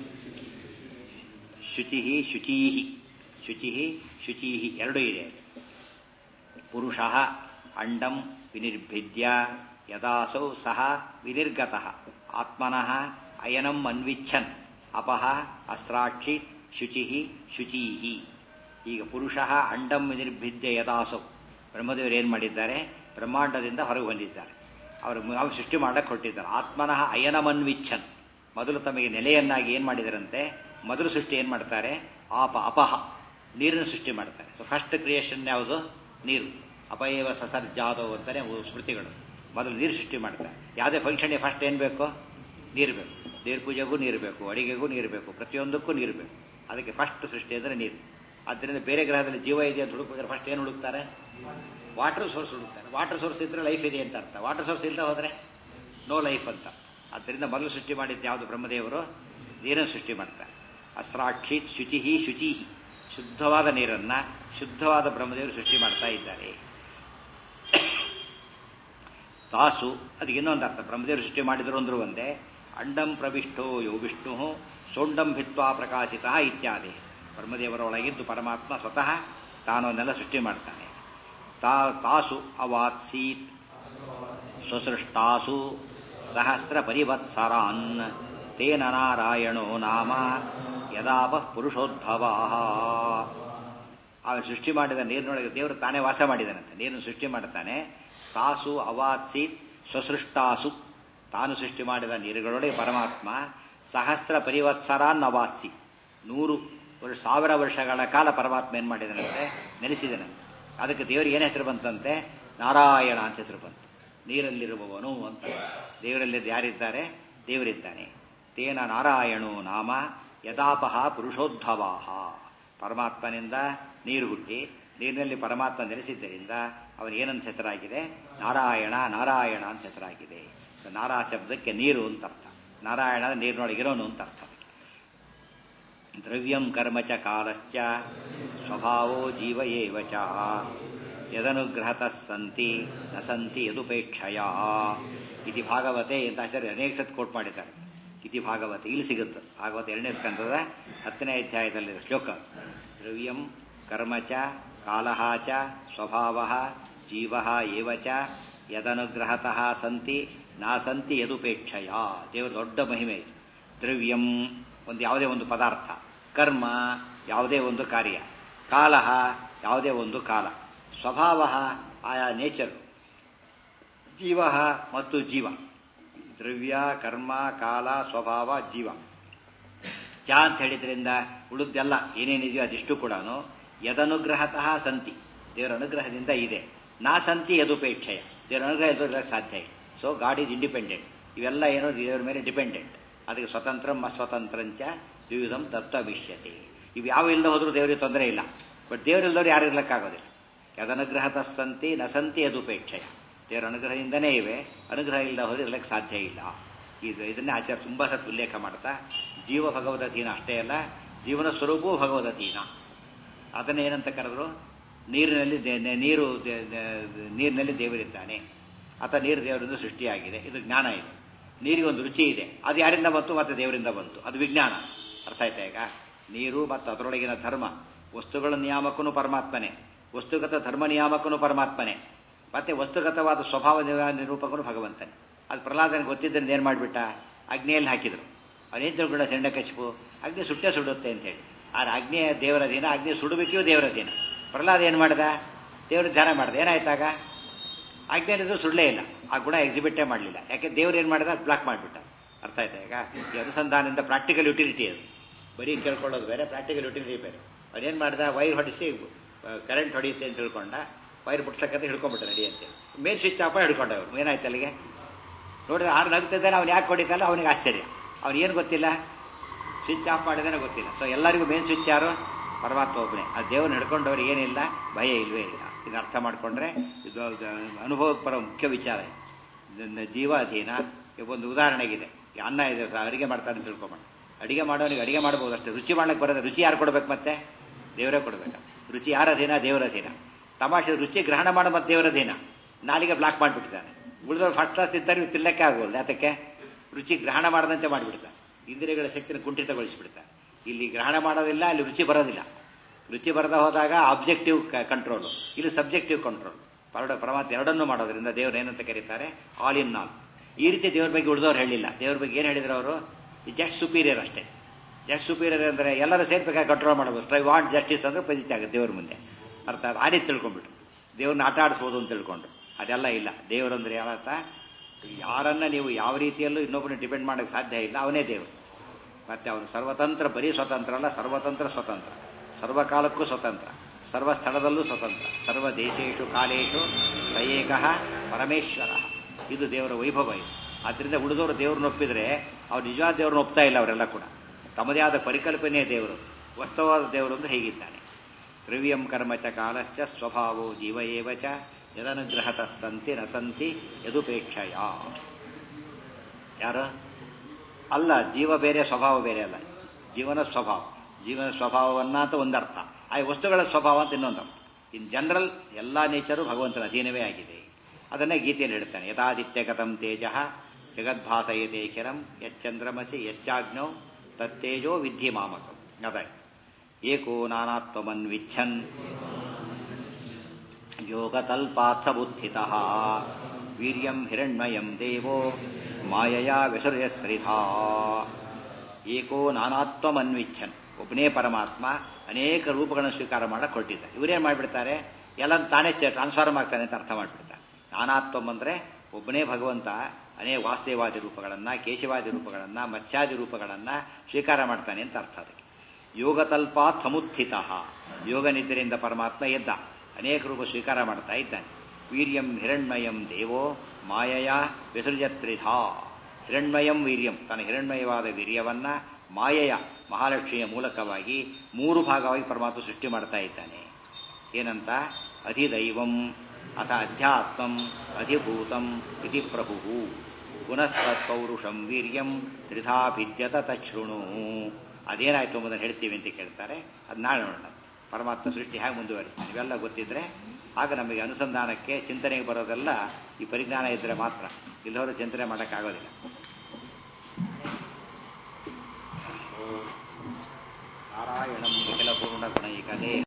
ಶುಚಿ ಶುಚೀ ಶುಚಿ ಶುಚೀ ಎರಡೂ ಇದೆ ಪುರುಷ ಅಂಡಂ ವಿನಿರ್ಭಿದ್ಯ ಯದಾಸೌ ಸಹ ವಿನಿರ್ಗತಃ ಆತ್ಮನಃ ಅಯನಂ ಅನ್ವಿಚ್ಛನ್ ಅಪಹ ಅಸ್ತ್ರಾಕ್ಷೀತ್ ಶುಚಿ ಶುಚೀ ಈಗ ಪುರುಷ ಅಂಡಂ ವಿನಿರ್ಭಿದ್ಯ ಯದಾಸೌ ಬ್ರಹ್ಮದೇವರು ಏನು ಮಾಡಿದ್ದಾರೆ ಬ್ರಹ್ಮಾಂಡದಿಂದ ಹೊರಗೆ ಬಂದಿದ್ದಾರೆ ಅವರು ನಾವು ಸೃಷ್ಟಿ ಮಾಡಕ್ಕೆ ಹೊರಟಿದ್ದಾರೆ ಆತ್ಮನಃ ಅಯನಮನ್ವಿಚ್ಛನ್ ಮೊದಲು ತಮಗೆ ನೆಲೆಯನ್ನಾಗಿ ಏನು ಮಾಡಿದರಂತೆ ಮೊದಲು ಸೃಷ್ಟಿ ಏನು ಮಾಡ್ತಾರೆ ಆಪ ಅಪಹ ನೀರಿನ ಸೃಷ್ಟಿ ಮಾಡ್ತಾರೆ ಸೊ ಫಸ್ಟ್ ಕ್ರಿಯೇಷನ್ ಯಾವುದು ನೀರು ಅಪಯವ ಸಸರ್ಜಾದವ್ ಅಂತಾನೆ ಸ್ಮೃತಿಗಳು ಮೊದಲು ನೀರು ಸೃಷ್ಟಿ ಮಾಡ್ತಾರೆ ಯಾವುದೇ ಫಂಕ್ಷನ್ಗೆ ಫಸ್ಟ್ ಏನು ಬೇಕು ನೀರು ಬೇಕು ದೇವ್ರ ಪೂಜೆಗೂ ನೀರು ಬೇಕು ಅಡಿಗೆಗೂ ನೀರು ಬೇಕು ಪ್ರತಿಯೊಂದಕ್ಕೂ ನೀರು ಬೇಕು ಅದಕ್ಕೆ ಫಸ್ಟ್ ಸೃಷ್ಟಿ ಅಂದರೆ ನೀರು ಆದ್ದರಿಂದ ಬೇರೆ ಗ್ರಹದಲ್ಲಿ ಜೀವ ಇದೆ ಅಂತ ಹುಡುಕ್ಬೇಕಾದ್ರೆ ಫಸ್ಟ್ ಏನು ಹುಡುಕ್ತಾರೆ ವಾಟರ್ ಸೋರ್ಸ್ ಹುಡುಕ್ತಾರೆ ವಾಟರ್ ಸೋರ್ಸ್ ಇದ್ರೆ ಲೈಫ್ ಇದೆ ಅಂತ ಅರ್ಥ ವಾಟರ್ ಸೋರ್ಸ್ ಇಲ್ಲದೆ ಹೋದರೆ ನೋ ಲೈಫ್ ಅಂತ ಆದ್ದರಿಂದ ಮೊದಲು ಸೃಷ್ಟಿ ಮಾಡಿದ್ದು ಯಾವುದು ಬ್ರಹ್ಮದೇವರು ನೀರನ್ನು ಸೃಷ್ಟಿ ಮಾಡ್ತಾರೆ ಅಸ್ರಾಕ್ಷಿತ್ ಶುಚಿಹಿ ಶುಚಿಹಿ ಶುದ್ಧವಾದ ನೀರನ್ನು ಶುದ್ಧವಾದ ಬ್ರಹ್ಮದೇವರು ಸೃಷ್ಟಿ ಮಾಡ್ತಾ ಇದ್ದಾರೆ ತಾಸು ಅದಕ್ಕೆ ಇನ್ನೊಂದು ಅರ್ಥ ಬ್ರಹ್ಮದೇವರು ಸೃಷ್ಟಿ ಮಾಡಿದ್ರು ಅಂದ್ರು ಒಂದೇ ಅಂಡಂ ಪ್ರವಿಷ್ಟೋ ಯೋ ವಿಷ್ಣು ಸೋಂಡಂ ಭಿತ್ವಾ ಪ್ರಕಾಶಿತ ಇತ್ಯಾದಿ ಬ್ರಹ್ಮದೇವರ ಒಳಗಿದ್ದು ಪರಮಾತ್ಮ ಸ್ವತಃ ತಾನು ನೆಲ ಸೃಷ್ಟಿ ಮಾಡ್ತಾನೆ ತಾ ತಾಸು ಅವಾತ್ಸೀತ್ ಸ್ವಸೃಷ್ಟಾಸು ಸಹಸ್ರ ಪರಿವತ್ಸರಾನ್ ತೇನ ನಾರಾಯಣೋ ನಾಮ ಯದಾಪ ಪುರುಷೋದ್ಭವ ಅವನು ಸೃಷ್ಟಿ ಮಾಡಿದ ನೀರಿನೊಳಗೆ ದೇವರು ತಾನೇ ವಾಸ ಮಾಡಿದಾನಂತೆ ನೀರನ್ನು ಸೃಷ್ಟಿ ಮಾಡ್ತಾನೆ ತಾಸು ಅವಾತ್ಸೀತ್ ಸ್ವಸೃಷ್ಟಾಸು ತಾನು ಸೃಷ್ಟಿ ಮಾಡಿದ ನೀರುಗಳೊಳಗೆ ಪರಮಾತ್ಮ ಸಹಸ್ರ ಪರಿವತ್ಸರಾನ್ ಅವಾತ್ಸಿ ನೂರು ವರ್ಷ ಸಾವಿರ ವರ್ಷಗಳ ಕಾಲ ಪರಮಾತ್ಮ ಏನು ಮಾಡಿದನಂತೆ ನೆಲೆಸಿದನಂತೆ ಅದಕ್ಕೆ ದೇವರಿಗೆ ಏನು ಹೆಸರು ಬಂತಂತೆ ನಾರಾಯಣ ಅಂತ ಹೆಸರು ಬಂತು ನೀರಲ್ಲಿರುವವನು ಅಂತ ದೇವರಲ್ಲಿ ಯಾರಿದ್ದಾರೆ ದೇವರಿದ್ದಾನೆ ತೇನ ನಾರಾಯಣೋ ನಾಮ ಯದಾಪಹ ಪುರುಷೋದ್ಭವಾಹ ಪರಮಾತ್ಮನಿಂದ ನೀರು ಹುಟ್ಟಿ ನೀರಿನಲ್ಲಿ ಪರಮಾತ್ಮ ನೆಲೆಸಿದ್ದರಿಂದ ಅವನು ಏನಂತ ಹೆಸರಾಗಿದೆ ನಾರಾಯಣ ನಾರಾಯಣ ಅಂತ ಹೆಸರಾಗಿದೆ ನಾರಾ ಶಬ್ದಕ್ಕೆ ನೀರು ಅಂತ ಅರ್ಥ ನಾರಾಯಣ ನೀರಿನೊಳಗಿರೋನು ಅಂತ ಅರ್ಥ ದ್ರವ್ಯಂ ಕರ್ಮ ಚ ಕಾಲಶ್ಚ ಸ್ವಭಾವೋ ಜೀವ ಏವ ಚ ಯದನುಗ್ರಹತಃ ಸಂತಿ ನ ಸಂತಿ ಯದುಪೇಕ್ಷಯ ಇತಿ ಭಾಗವತೆ ಅಂತ ಆಚಾರ್ಯ ಅನೇಕ ಸತ್ ಕೋಟ್ ಮಾಡಿದ್ದಾರೆ ಇತಿ ಭಾಗವತೆ ಇಲ್ಲಿ ಸಿಗುತ್ತೆ ಭಾಗವತ ಎರಡನೇ ಸ್ಕಂದದ ಹತ್ತನೇ ಅಧ್ಯಾಯದಲ್ಲಿರೋ ಶ್ಲೋಕ ದ್ರವ್ಯಂ ಕರ್ಮ ಚ ಕಾಲಃ ಚ ಸ್ವಭಾವ ಜೀವ ಏವ ಚ ಯದನುಗ್ರಹತಃ ಸಂತಿ ನಾ ಸಂತಿ ಯದುಪೇಕ್ಷಯ ದೇವರ ದೊಡ್ಡ ಮಹಿಮೆ ಇದು ದ್ರವ್ಯಂ ಒಂದು ಯಾವುದೇ ಒಂದು ಪದಾರ್ಥ ಕರ್ಮ ಯಾವುದೇ ಒಂದು ಕಾರ್ಯ ಕಾಲ ಯಾವುದೇ ಒಂದು ಕಾಲ ಸ್ವಭಾವ ಆಯಾ ನೇಚರ್ ಜೀವ ಮತ್ತು ಜೀವ ದ್ರವ್ಯ ಕರ್ಮ ಕಾಲ ಸ್ವಭಾವ ಜೀವ ಚ ಅಂತ ಹೇಳಿದ್ರಿಂದ ಉಳಿದೆಲ್ಲ ಏನೇನಿದೆಯೋ ಅದಿಷ್ಟು ಕೂಡ ಯದನುಗ್ರಹತಃ ಸಂತಿ ದೇವರ ಅನುಗ್ರಹದಿಂದ ಇದೆ ನಾ ಸಂತಿ ಯದುಪೇಕ್ಷೆಯ ದೇವರ ಅನುಗ್ರಹ ಎದುರಿಸಕ್ಕೆ ಸಾಧ್ಯ ಇಲ್ಲ ಸೊ ಗಾಡ್ ಈಸ್ ಇಂಡಿಪೆಂಡೆಂಟ್ ಇವೆಲ್ಲ ಏನೋ ದೇವರ ಮೇಲೆ ಡಿಪೆಂಡೆಂಟ್ ಅದಕ್ಕೆ ಸ್ವತಂತ್ರಂ ಅಸ್ವತಂತ್ರಂಚ ದ್ವಿವಿಧಂ ತತ್ವವಿಷ್ಯತೆ ಇವು ಯಾವ ಇಲ್ಲದೆ ಹೋದ್ರೂ ದೇವರಿಗೆ ತೊಂದರೆ ಇಲ್ಲ ಬಟ್ ದೇವರಿಲ್ಲದವ್ರು ಯಾರು ಇರ್ಲಿಕ್ಕಾಗೋದಿಲ್ಲ ಯದನುಗ್ರಹ ತಸ್ಸಂತಿ ನಸಂತಿ ಯದುಪೇಕ್ಷೆಯ ದೇವರ ಅನುಗ್ರಹದಿಂದನೇ ಇವೆ ಅನುಗ್ರಹ ಇಲ್ಲದ ಹೋದ್ರೆ ಇರ್ಲಿಕ್ಕೆ ಸಾಧ್ಯ ಇಲ್ಲ ಇದು ಇದನ್ನೇ ಆಚಾರ್ಯ ತುಂಬ ಸತ್ ಉಲ್ಲೇಖ ಮಾಡ್ತಾ ಜೀವ ಭಗವದಧೀನ ಅಷ್ಟೇ ಅಲ್ಲ ಜೀವನ ಸ್ವರೂಪವೂ ಭಗವದಧೀನ ಅದನ್ನ ಏನಂತ ಕರೆದ್ರು ನೀರಿನಲ್ಲಿ ನೀರು ನೀರಿನಲ್ಲಿ ದೇವರಿದ್ದಾನೆ ಅಥವಾ ನೀರು ದೇವರಿಂದ ಸೃಷ್ಟಿಯಾಗಿದೆ ಇದು ಜ್ಞಾನ ಇದೆ ನೀರಿಗೆ ಒಂದು ರುಚಿ ಇದೆ ಅದು ಯಾರಿಂದ ಬಂತು ಮತ್ತು ದೇವರಿಂದ ಬಂತು ಅದು ವಿಜ್ಞಾನ ಅರ್ಥ ಆಯ್ತಾ ಈಗ ನೀರು ಮತ್ತು ಅದರೊಳಗಿನ ಧರ್ಮ ವಸ್ತುಗಳ ನಿಯಾಮಕನು ಪರಮಾತ್ಮನೇ ವಸ್ತುಗತ ಧರ್ಮ ನಿಯಾಮಕನು ಪರಮಾತ್ಮನೇ ಮತ್ತೆ ವಸ್ತುಗತವಾದ ಸ್ವಭಾವ ನಿರೂಪಕನು ಭಗವಂತನೇ ಅದು ಪ್ರಹ್ಲಾದನಿಗೆ ಗೊತ್ತಿದ್ದರಿಂದ ಏನು ಮಾಡಿಬಿಟ್ಟ ಅಗ್ನಿಯಲ್ಲಿ ಹಾಕಿದ್ರು ಅವನೇನು ತಿಳ್ಕೊಂಡ ಸೆಂಡಕಶಿಪು ಅಗ್ನಿ ಸುಟ್ಟೆ ಸುಡುತ್ತೆ ಅಂತ ಹೇಳಿ ಆದ್ರೆ ಅಗ್ನಿ ದೇವರ ದಿನ ಅಗ್ನಿ ಸುಡಬೇಕೋ ದೇವರ ದಿನ ಪ್ರಹ್ಲಾದ ಏನು ಮಾಡ್ದ ದೇವ್ರ ಧ್ಯಾನ ಮಾಡ್ದ ಏನಾಯ್ತಾಗ ಅಜ್ಞಾನಿದ್ರು ಸುಳ್ಳೇ ಇಲ್ಲ ಆ ಗುಣ ಎಕ್ಸಿಬಿಟೇ ಮಾಡಲಿಲ್ಲ ಯಾಕೆ ದೇವ್ರು ಏನು ಮಾಡಿದ ಬ್ಲಾಕ್ ಮಾಡಿಬಿಟ್ಟ ಅರ್ಥ ಆಯ್ತಾ ಈಗ ಈ ಅನುಸಂಧಾನದಿಂದ ಪ್ರಾಕ್ಟಿಕಲ್ ಯುಟಿಲಿಟಿ ಅದು ಬರೀ ಕೇಳ್ಕೊಳ್ಳೋದು ಬೇರೆ ಪ್ರಾಕ್ಟಿಕಲ್ ಯುಟಿಲಿಟಿ ಬೇರೆ ಅವನೇನು ಮಾಡ್ದ ವೈರ್ ಹೊಡಿಸಿ ಕರೆಂಟ್ ಹೊಡೆಯುತ್ತೆ ಅಂತ ತಿಳ್ಕೊಂಡ ವೈರ್ ಬಿಡ್ಸಕ್ಕಂತ ಹಿಡ್ಕೊಂಡ್ಬಿಟ್ಟ ನಡಿಯಂತೆ ಮೇನ್ ಸ್ವಿಚ್ ಆಫ್ ಹಿಡ್ಕೊಂಡ ಅವ್ರು ಏನಾಯ್ತು ಅಲ್ಲಿಗೆ ನೋಡಿದ್ರೆ ಆರು ನಗ್ತಿದ್ದಾನೆ ಅವ್ನು ಯಾಕೆ ಹೊಡಿತಲ್ಲ ಅವನಿಗೆ ಆಶ್ಚರ್ಯ ಅವ್ನು ಏನು ಗೊತ್ತಿಲ್ಲ ಸ್ವಿಚ್ ಆಫ್ ಮಾಡಿದ್ರೆ ಗೊತ್ತಿಲ್ಲ ಸೊ ಎಲ್ಲರಿಗೂ ಮೇನ್ ಸ್ವಿಚ್ ಯಾರು ಪರಮಾತ್ಮ ಒಬ್ಬನೇ ಆ ದೇವ್ರನ್ನ ಹಿಡ್ಕೊಂಡವ್ರಿಗೆ ಏನಿಲ್ಲ ಭಯ ಇಲ್ವೇ ಇಲ್ಲ ಇದನ್ನ ಅರ್ಥ ಮಾಡ್ಕೊಂಡ್ರೆ ಇದು ಅನುಭವ ಪರ ಮುಖ್ಯ ವಿಚಾರ ಜೀವ ಅಧೀನ ಒಂದು ಉದಾಹರಣೆಗಿದೆ ಅನ್ನ ಇದೆ ಅಡಿಗೆ ಮಾಡ್ತಾರೆ ಅಂತ ತಿಳ್ಕೊಂಬ ಅಡಿಗೆ ಮಾಡೋನಿಗೆ ಅಡಿಗೆ ಮಾಡ್ಬೋದು ಅಷ್ಟೇ ರುಚಿ ಮಾಡ್ಲಿಕ್ಕೆ ಬರೋದು ರುಚಿ ಯಾರು ಕೊಡ್ಬೇಕು ಮತ್ತೆ ದೇವರೇ ಕೊಡ್ಬೇಕು ರುಚಿ ಯಾರ ಅಧೀನ ದೇವರ ಅಧೀನ ತಮಾಷೆ ರುಚಿ ಗ್ರಹಣ ಮಾಡೋ ಮತ್ತೆ ದೇವರ ಅಧೀನ ನಾಲಿಗೆ ಬ್ಲಾಕ್ ಮಾಡಿಬಿಟ್ಟಿದ್ದಾನೆ ಉಳಿದವ್ರು ಫಸ್ಟ್ ಕ್ಲಾಸ್ ತಿಂತಾರೆ ಇವು ತಿನ್ನಕ್ಕೆ ಆಗೋಲ್ಲ ಅದಕ್ಕೆ ರುಚಿ ಗ್ರಹಣ ಮಾಡದಂತೆ ಮಾಡಿಬಿಡ್ತಾರೆ ಇಂದ್ರಿಯಗಳ ಶಕ್ತಿನ ಕುಂಠಿತಗೊಳಿಸಿಬಿಡ್ತಾರೆ ಇಲ್ಲಿ ಗ್ರಹಣ ಮಾಡೋದಿಲ್ಲ ಅಲ್ಲಿ ರುಚಿ ಬರೋದಿಲ್ಲ ರುಚಿ ಬರದ ಹೋದಾಗ ಆಬ್ಜೆಕ್ಟಿವ್ ಕಂಟ್ರೋಲು ಇಲ್ಲಿ ಸಬ್ಜೆಕ್ಟಿವ್ ಕಂಟ್ರೋಲ್ ಪರಡ ಪರಮಾತ್ಮ ಎರಡನ್ನೂ ಮಾಡೋದ್ರಿಂದ ದೇವ್ರು ಏನಂತ ಕರೀತಾರೆ ಆಲ್ ಇನ್ ಆಲ್ ಈ ರೀತಿ ದೇವ್ರ ಬಗ್ಗೆ ಉಳಿದವ್ರು ಹೇಳಿಲ್ಲ ದೇವ್ರ ಬಗ್ಗೆ ಏನು ಹೇಳಿದ್ರು ಅವರು ಜಸ್ಟ್ ಸುಪೀರಿಯರ್ ಅಷ್ಟೇ ಜಸ್ಟ್ ಸುಪೀರಿಯರ್ ಅಂದರೆ ಎಲ್ಲರೂ ಸೇರ್ಬೇಕಾಗಿ ಕಂಟ್ರೋಲ್ ಮಾಡಬಹುದು ಸ್ಟ್ರೈ ವಾಂಟ್ ಜಸ್ಟಿಸ್ ಅಂದ್ರೆ ಪಜಿತಿ ಆಗುತ್ತೆ ದೇವ್ರ ಮುಂದೆ ಅರ್ಥ ಆ ರೀತಿ ತಿಳ್ಕೊಂಡ್ಬಿಟ್ರು ದೇವ್ರನ್ನ ಆಟ ಆಡಿಸ್ಬೋದು ಅಂತ ತಿಳ್ಕೊಂಡ್ರು ಅದೆಲ್ಲ ಇಲ್ಲ ದೇವರಂದ್ರೆ ಯಾವತ್ತ ಯಾರನ್ನ ನೀವು ಯಾವ ರೀತಿಯಲ್ಲೂ ಇನ್ನೊಬ್ಬನ ಡಿಪೆಂಡ್ ಮಾಡೋಕ್ಕೆ ಸಾಧ್ಯ ಇಲ್ಲ ಅವನೇ ದೇವರು ಮತ್ತೆ ಅವನು ಸರ್ವತಂತ್ರ ಬರೀ ಸ್ವತಂತ್ರ ಅಲ್ಲ ಸರ್ವತಂತ್ರ ಸ್ವತಂತ್ರ ಸರ್ವಕಾಲಕ್ಕೂ ಸ್ವತಂತ್ರ ಸರ್ವ ಸ್ಥಳದಲ್ಲೂ ಸ್ವತಂತ್ರ ಸರ್ವ ದೇಶೇಶು ಕಾಲೇಶು ಸಯೇಕ ಪರಮೇಶ್ವರ ಇದು ದೇವರ ವೈಭವ ಇದು ಆದ್ದರಿಂದ ಉಳಿದವರು ದೇವ್ರನ್ನ ಒಪ್ಪಿದ್ರೆ ಅವ್ರು ನಿಜವಾದ ದೇವ್ರನ್ನ ಒಪ್ತಾ ಇಲ್ಲ ಅವರೆಲ್ಲ ಕೂಡ ತಮ್ಮದೇ ಆದ ಪರಿಕಲ್ಪನೆಯ ದೇವರು ವಾಸ್ತವವಾದ ದೇವರು ಅಂದ್ರೆ ಹೇಗಿದ್ದಾನೆ ದ್ರವ್ಯಂ ಕರ್ಮ ಚ ಕಾಲಶ್ಚ ಸ್ವಭಾವೋ ಜೀವ ಏವ ಚ ಯದನುಗ್ರಹತಃ ಸಂತಿ ನ ಸಂತಿ ಯದುಪೇಕ್ಷಯ ಯಾರು ಅಲ್ಲ ಜೀವ ಬೇರೆ ಸ್ವಭಾವ ಬೇರೆ ಅಲ್ಲ ಜೀವನ ಸ್ವಭಾವ ಜೀವನ ಸ್ವಭಾವವನ್ನ ಅಂತ ಒಂದರ್ಥ ಆ ವಸ್ತುಗಳ ಸ್ವಭಾವ ಅಂತ ಇನ್ನೊಂದು ಅರ್ಥ ಇನ್ ಜನರಲ್ ಎಲ್ಲ ನೇಚರು ಭಗವಂತನ ಅಧೀನವೇ ಆಗಿದೆ ಅದನ್ನೇ ಗೀತೆಯಲ್ಲಿ ಹೇಳ್ತಾನೆ ಯಥಾದಿತ್ಯಗತಂ ತೇಜ ಜಗದ್ಭಾಸಯತೆ ಖಿರಂ ಯಚ್ಚಂದ್ರಮಸಿ ಯಚ್ಚಾಗ್ನೌ ತತ್ತೇಜೋ ವಿಧಿ ಮಾಮಕಂ ಅದಾಯ್ತು ಏಕೋ ನಾನಾತ್ವಮನ್ವಿಚ್ಛನ್ ಯೋಗತಲ್ಪಾತ್ಸಬುದ್ಧಿತ ವೀರ್ಯಂ ಹಿರಣ್ಮಯಂ ದೇವೋ ಮಾಯಯಾ ವ್ಯಸರ್ಯತ್ರಿಧಾ ಏಕೋ ನಾನಾತ್ವಮನ್ವಿಚ್ಛನ್ ಒಬ್ಬನೇ ಪರಮಾತ್ಮ ಅನೇಕ ರೂಪಗಳನ್ನು ಸ್ವೀಕಾರ ಮಾಡಕ್ಕೆ ಕೊಟ್ಟಿದ್ದ ಇವರೇನು ಮಾಡಿಬಿಡ್ತಾರೆ ಎಲ್ಲ ತಾನೇ ಟ್ರಾನ್ಸ್ಫಾರ್ಮ್ ಆಗ್ತಾನೆ ಅಂತ ಅರ್ಥ ಮಾಡಿಬಿಡ್ತಾರೆ ನಾನಾತ್ವಂ ಅಂದರೆ ಒಬ್ಬನೇ ಭಗವಂತ ಅನೇಕ ವಾಸ್ತೇವಾದಿ ರೂಪಗಳನ್ನು ಕೇಶವಾದಿ ರೂಪಗಳನ್ನು ಮತ್ಸ್ಯಾದಿ ರೂಪಗಳನ್ನು ಸ್ವೀಕಾರ ಮಾಡ್ತಾನೆ ಅಂತ ಅರ್ಥ ಅದಕ್ಕೆ ಯೋಗತಲ್ಪಾತ್ ಸಮುತ್ಥಿತ ಯೋಗ ನಿದ್ರೆಯಿಂದ ಪರಮಾತ್ಮ ಎದ್ದ ಅನೇಕ ರೂಪ ಸ್ವೀಕಾರ ಮಾಡ್ತಾ ಇದ್ದಾನೆ ವೀರ್ಯಂ ಹಿರಣ್ಮಯಂ ದೇವೋ ಮಾಯಯ ವಿಸರ್ಜತ್ರಿಧಾ ಹಿರಣ್ಮಯಂ ವೀರ್ಯಂ ತನ್ನ ಹಿರಣ್ಮಯವಾದ ವೀರ್ಯವನ್ನ ಮಾಯೆಯ ಮಹಾಲಕ್ಷ್ಮಿಯ ಮೂಲಕವಾಗಿ ಮೂರು ಭಾಗವಾಗಿ ಪರಮಾತ್ಮ ಸೃಷ್ಟಿ ಮಾಡ್ತಾ ಇದ್ದಾನೆ ಏನಂತ ಅಧಿದೈವಂ ಅಥ ಅಧ್ಯಾತ್ಮಂ ಅಧಿಭೂತಂ ಇತಿ ಪ್ರಭು ಪುನಸ್ತತ್ಪೌರುಷಂ ವೀರ್ಯಂ ತ್ರಿಧಾ ಭಿದ್ಯತ ತಚ್ಛೃಣು ಅದೇನಾಯ್ತು ಎಂಬುದನ್ನು ಹೇಳ್ತೀವಿ ಅಂತ ಕೇಳ್ತಾರೆ ಅದು ನಾಳೆ ನೋಡೋಣ ಪರಮಾತ್ಮ ಸೃಷ್ಟಿ ಹೇಗೆ ಮುಂದುವರಿಸ್ತಾನೆ ಇವೆಲ್ಲ ಗೊತ್ತಿದ್ರೆ ಆಗ ನಮಗೆ ಅನುಸಂಧಾನಕ್ಕೆ ಚಿಂತನೆಗೆ ಬರೋದೆಲ್ಲ ಈ ಪರಿಜ್ಞಾನ ಇದ್ದರೆ ಮಾತ್ರ ಇಲ್ಲವರು ಚಿಂತನೆ ಮಾಡೋಕ್ಕಾಗೋದಿಲ್ಲ ನಾರಾಯಣಂ ನಿಖಿಲ ಪೂರ್ಣ ಗುಣೈಕದೇ